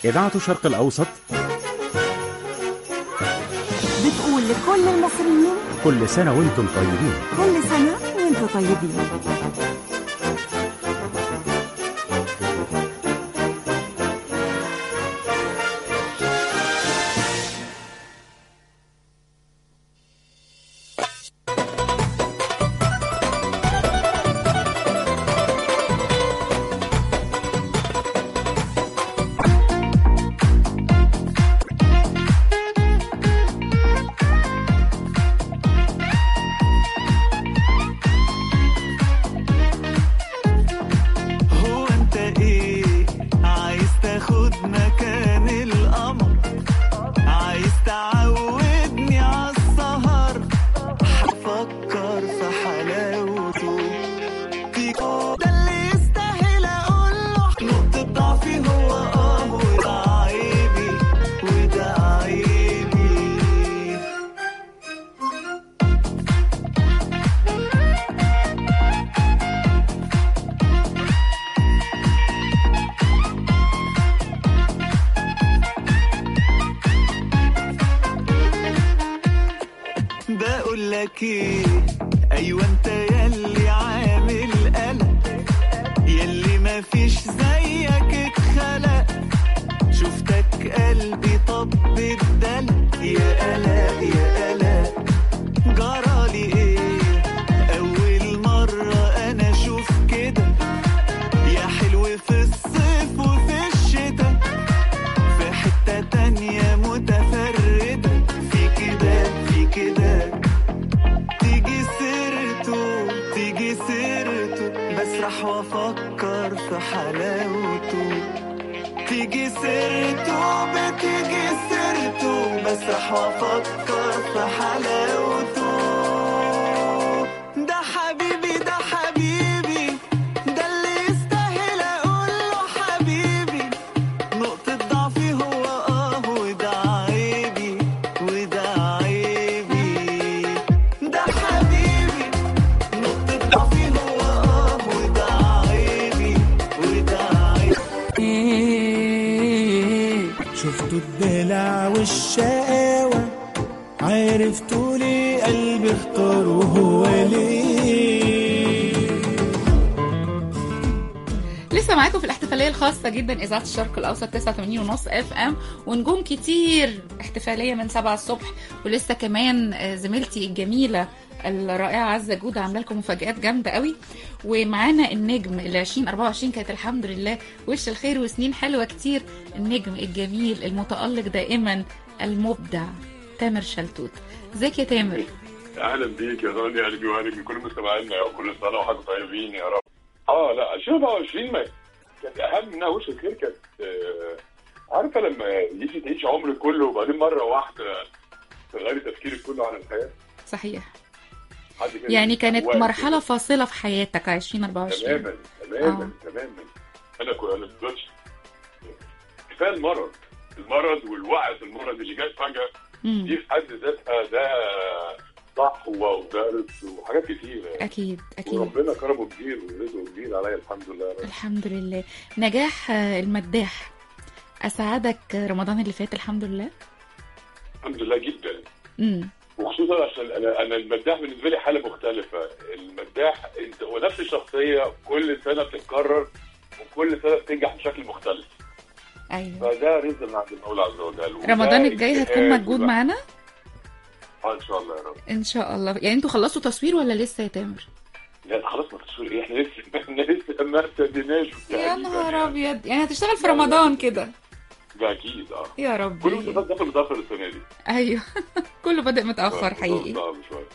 إذاعة الشرق الأوسط بتقول لكل المصريين كل سنة وانتم طيبين كل سنة وانتم طيبين هو انت ايه عايز تاخد مكان القمر عايز تعودني عالسهر هفكر في حلاوته فيكو ده اللي يستاهل اقوله نقطة ضعفي هو اه وده عيبي وده عيبي بقول لك ايه ايوه انت ياللي عامل قلق ياللي مفيش زيك اتخلق شفتك قلبي طب الدلق يا قلق يا قلق جرالي ايه اول مرة انا اشوف كده يا حلو في الصيف وفي الشتاء في حتة تانية متفردة في كده في كده تيجي سيرته تيجي سيرته بسرح وافكر في حلاوته تيجي سيرته بتيجي سيرته بسرح وافكر في حلاوته ده حبيبي ده حبيبي ده اللي يستاهل اقول له حبيبي نقطة ضعفي هو اه وده عيبي وده عيبي ده حبيبي نقطة ضعفي هو اه وده عيبي وده عيبي شفتوا الدلع والشقاوة عرفتوا ليه قلبي اختاره هو ليه لسه معاكم في الاحتفاليه الخاصه جدا اذاعه الشرق الاوسط 89 ونص اف ام ونجوم كتير احتفاليه من 7 الصبح ولسه كمان آه، زميلتي الجميله الرائعه عزه جوده عامله لكم مفاجات جامده قوي ومعانا النجم ال 2024 كانت الحمد لله وش الخير وسنين حلوه كتير النجم الجميل المتالق دائما المبدع تامر شلتوت ازيك يا تامر اهلا بيك يا رانيا قلبي وقلبي كل مستمعينا وكل سنه وحضرتك طيبين يا رب اه لا 2024 ما كانت اهم منها وش الخير كانت آه، عارفه لما يجي تعيش عمرك كله وبعدين مره واحده تغيري تفكيرك كله عن الحياه صحيح حد كده يعني كانت وقت مرحله فاصله في حياتك 2024 تماما تماما تماما انا كنت انا دلوقتي كفايه المرض المرض والوعي في المرض اللي جاي فجاه مم. دي في حد ذاتها ده صحوه ودرس وحاجات كتيره اكيد اكيد وربنا كرمه كبير ورزقه كبير عليا الحمد لله يا رب. الحمد لله نجاح آه، المداح اسعدك رمضان اللي فات الحمد لله الحمد لله جدا امم وخصوصا عشان انا انا المداح بالنسبه لي حاله مختلفه المداح انت هو نفس الشخصيه كل سنه بتتكرر وكل سنه بتنجح بشكل مختلف ايوه فده رزق من عند المولى عز وجل وده رمضان الجاي هتكون اجتهاد موجود وده- معانا اه ان شاء الله يا رب ان شاء الله يعني انتوا خلصتوا تصوير ولا لسه يا تامر لا خلاص ما تصوير ايه احنا لسه احنا لسه ما ابتديناش يا نهار ابيض يعني هتشتغل في رمضان كده ده اكيد اه يا كل ربي المسلسلات داخل متاخر السنه دي ايوه كله بدأ متأخر حقيقي صعب شويه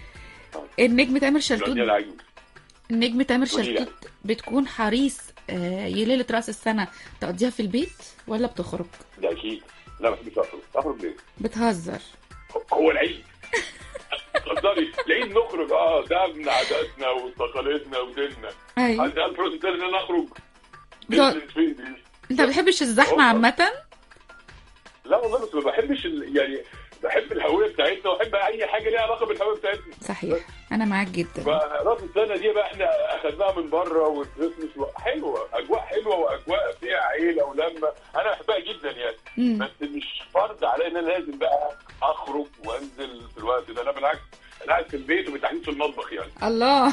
النجم تامر شلتوت رانيا العجوز النجم تامر قولي لي. شلتوت بتكون حريص آه، يا ليلة رأس السنة تقضيها في البيت ولا بتخرج ده اكيد لا ما بحبش اخرج اخرج ليه؟ بتهزر هو العيد تقدري العيد نخرج اه ده من عاداتنا وتقاليدنا وديننا أيوة. عندي الف فرصه تاني ان انا اخرج بتقعد- بنزل فين دي انت ما بتحبش الزحمة أوه. عامة لا والله بس ما بحبش ال... يعني بحب الهويه بتاعتنا واحب اي حاجه ليها علاقه بالهويه بتاعتنا صحيح انا معاك جدا فراس السنه دي بقى احنا اخذناها من بره والكريسماس و- حلوه اجواء حلوه واجواء فيها عيله ولمه انا بحبها جدا يعني مم. بس مش فرض عليا ان انا لازم بقى اخرج وانزل في الوقت ده انا بالعكس انا قاعد في البيت وبالتحديد في المطبخ يعني الله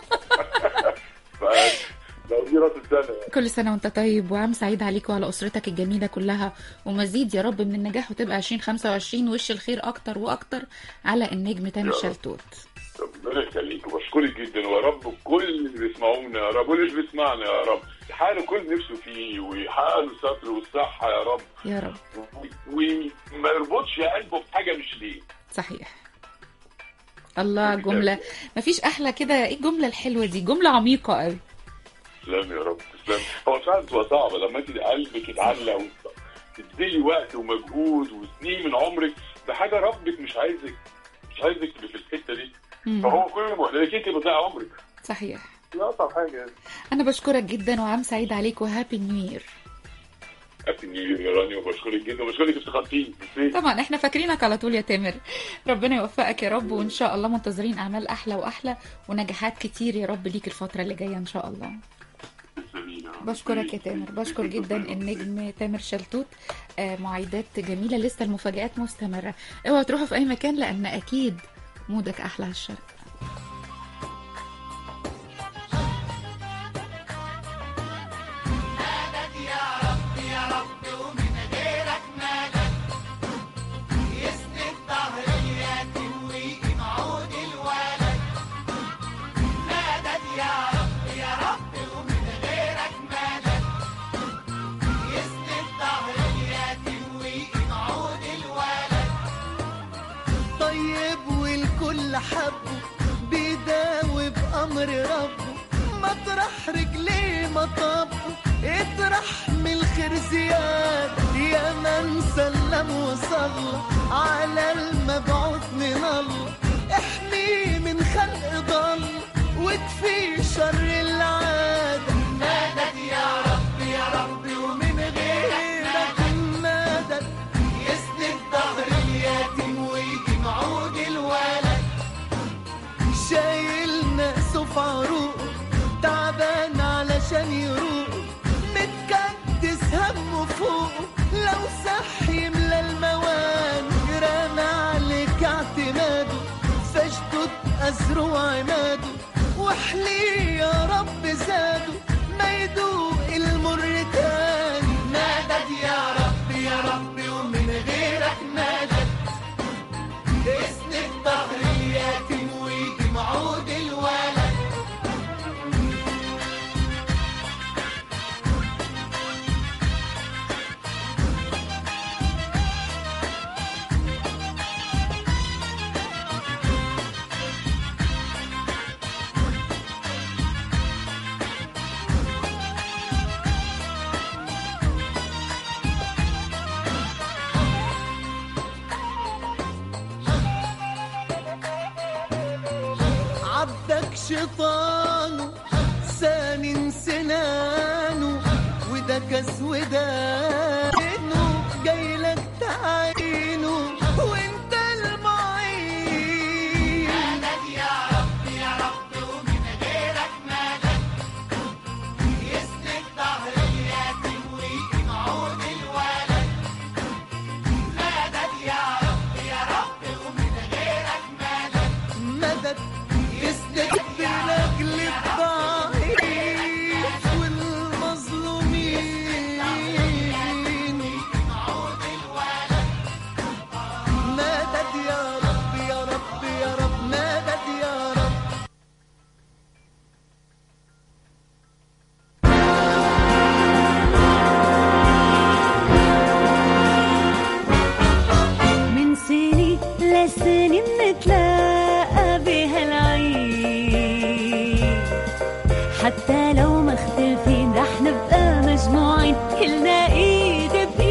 فلو دي راس السنه يعني. كل سنة وانت طيب وعام سعيد عليك وعلى أسرتك الجميلة كلها ومزيد يا رب من النجاح وتبقى 2025 وش الخير أكتر وأكتر على النجم تامر يا رب. شلتوت ربنا يخليك وبشكرك جدا ويا رب كل اللي بيسمعونا يا رب واللي مش بيسمعنا يا رب يحققوا كل اللي نفسه فيه ويحققوا الستر والصحه يا رب يا رب وما يربطش قلبه في حاجه مش ليه صحيح الله جملة مفيش أحلى كده إيه الجملة الحلوة دي جملة عميقة قوي تسلم يا رب تسلم هو فعلا بتبقى صعبه لما انت قلبك يتعلق وتبذلي وقت ومجهود وسنين من عمرك بحاجه ربك مش عايزك مش عايزك تبقي في الحته دي مم. فهو كل ما لانك انت بتضيع عمرك صحيح لا اصعب حاجه يعني أنا بشكرك جدا وعام سعيد عليك وهابي نيو يير هابي نيو يير يا رانيا وبشكرك جدا وبشكرك افتكرتيني نسيت. طبعا احنا فاكرينك على طول يا تامر ربنا يوفقك يا رب وان شاء الله منتظرين اعمال احلى واحلى ونجاحات كتير يا رب ليك الفتره اللي جايه ان شاء الله بشكرك يا تامر بشكر جدا النجم تامر شلتوت آه، معايدات جميله لسه المفاجآت مستمره اوعوا تروحوا في اي مكان لان اكيد مودك احلى على الشرق مدد يا رب يا رب ومن غيرك مدد يسند ظهر اليتيم ويقيم عود الولد مدد يا رب يا رب ومن غيرك مدد يسند ظهر اليتيم ويقيم عود الولد طيب والكل حبه بيداوي بأمر ربه مطرح رجليه مطبه اطرح من الخير زياد يا من سلم وصلى على المبعوث من الله احميه من خلق ضل واكفي شر العادة مدد يا رب يا رب ومن غيرك مدد يسند ظهر اليتيم ويقيم عود الولد شايل ناسه في عروقه تعبان علشان يروق متكدس همه فوقه لو صح يملى الموان رمى عليك اعتماده فاشدد أزره وعماده واحليه يا رب زاده ما يدوق المر تاني مدد يا رب يا رب ومن غيرك مدد اسند ظهر اليتيم ويقيم عود الولد عبدك شيطانه سانن سنانه وده كاس ودانه جاي لك تعينه وانت المعين مدد يا رب يا رب ومن غيرك مدد يسند ظهر اليتيم ويقيم عود الولد مدد يا رب يا رب ومن غيرك مدد مدد يسند برجل الضعيف والمظلومين مدد يا رب يا رب يا رب مدد يا رب من سنين لسنين نتلاقى بها العيد حتى لو مختلفين رح نبقى مجموعين كلنا ايد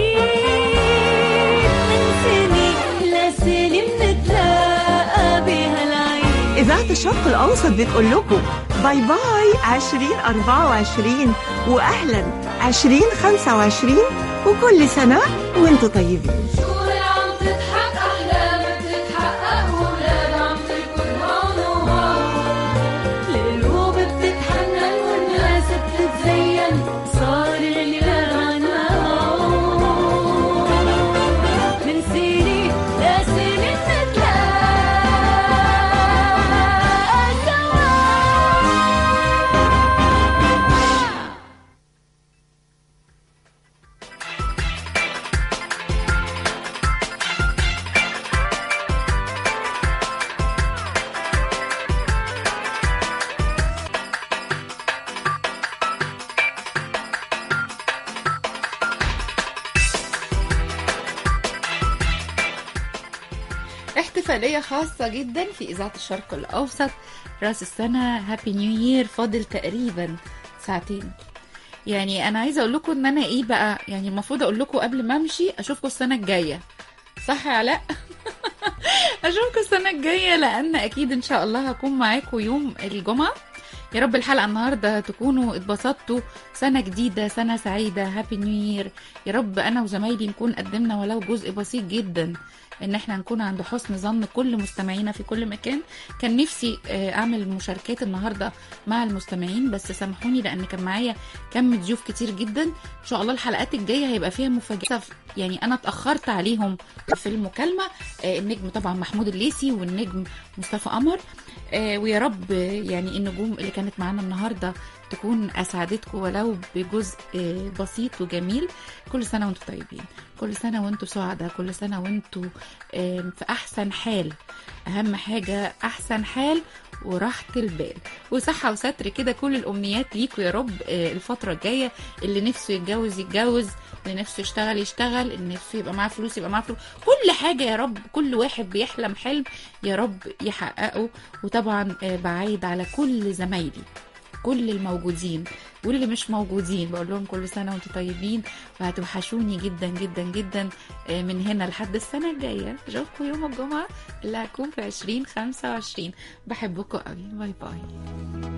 بايد من سنين لسنين نتلاقى بها العيد إذاعة الشرق الأوسط بتقول لكم باي باي 2024 وأهلا 2025 وكل سنة وانتم طيبين شو عم تضحك أحلامك احتفالية خاصة جدا في إذاعة الشرق الأوسط رأس السنة هابي نيو يير فاضل تقريبا ساعتين يعني أنا عايزة أقول لكم إن أنا إيه بقى يعني المفروض أقول لكم قبل ما أمشي أشوفكم السنة الجاية صح يا علاء؟ أشوفكم السنة الجاية لأن أكيد إن شاء الله هكون معاكم يوم الجمعة يا رب الحلقة النهاردة تكونوا اتبسطتوا سنة جديدة سنة سعيدة هابي نيو يير يا رب أنا وزمايلي نكون قدمنا ولو جزء بسيط جدا ان احنا نكون عند حسن ظن كل مستمعينا في كل مكان كان نفسي آه، اعمل مشاركات النهارده مع المستمعين بس سامحوني لان كان معايا كم ضيوف كتير جدا ان شاء الله الحلقات الجايه هيبقى فيها مفاجاه يعني انا اتاخرت عليهم في المكالمه آه، النجم طبعا محمود الليسي والنجم مصطفى قمر آه، ويا رب آه، يعني النجوم اللي كانت معانا النهارده تكون اسعدتكم ولو بجزء آه، بسيط وجميل كل سنه وانتم طيبين كل سنه وانتم سعداء كل سنه وانتم آه، في احسن حال اهم حاجه احسن حال وراحة البال وصحة وستر كده كل الأمنيات ليكوا يا رب آه، الفترة الجاية اللي نفسه يتجوز يتجوز اللي نفسه يشتغل يشتغل اللي نفسه يبقى معاه فلوس يبقى معاه فلوس كل حاجة يا رب كل واحد بيحلم حلم يا رب يحققه وطبعا آه، بعيد على كل زمايلي كل الموجودين واللي مش موجودين بقول لهم كل سنة وانتم طيبين وهتوحشوني جدا جدا جدا آه، من هنا لحد السنة الجاية اشوفكم يوم الجمعة اللي هكون في 2025 بحبكم قوي باي باي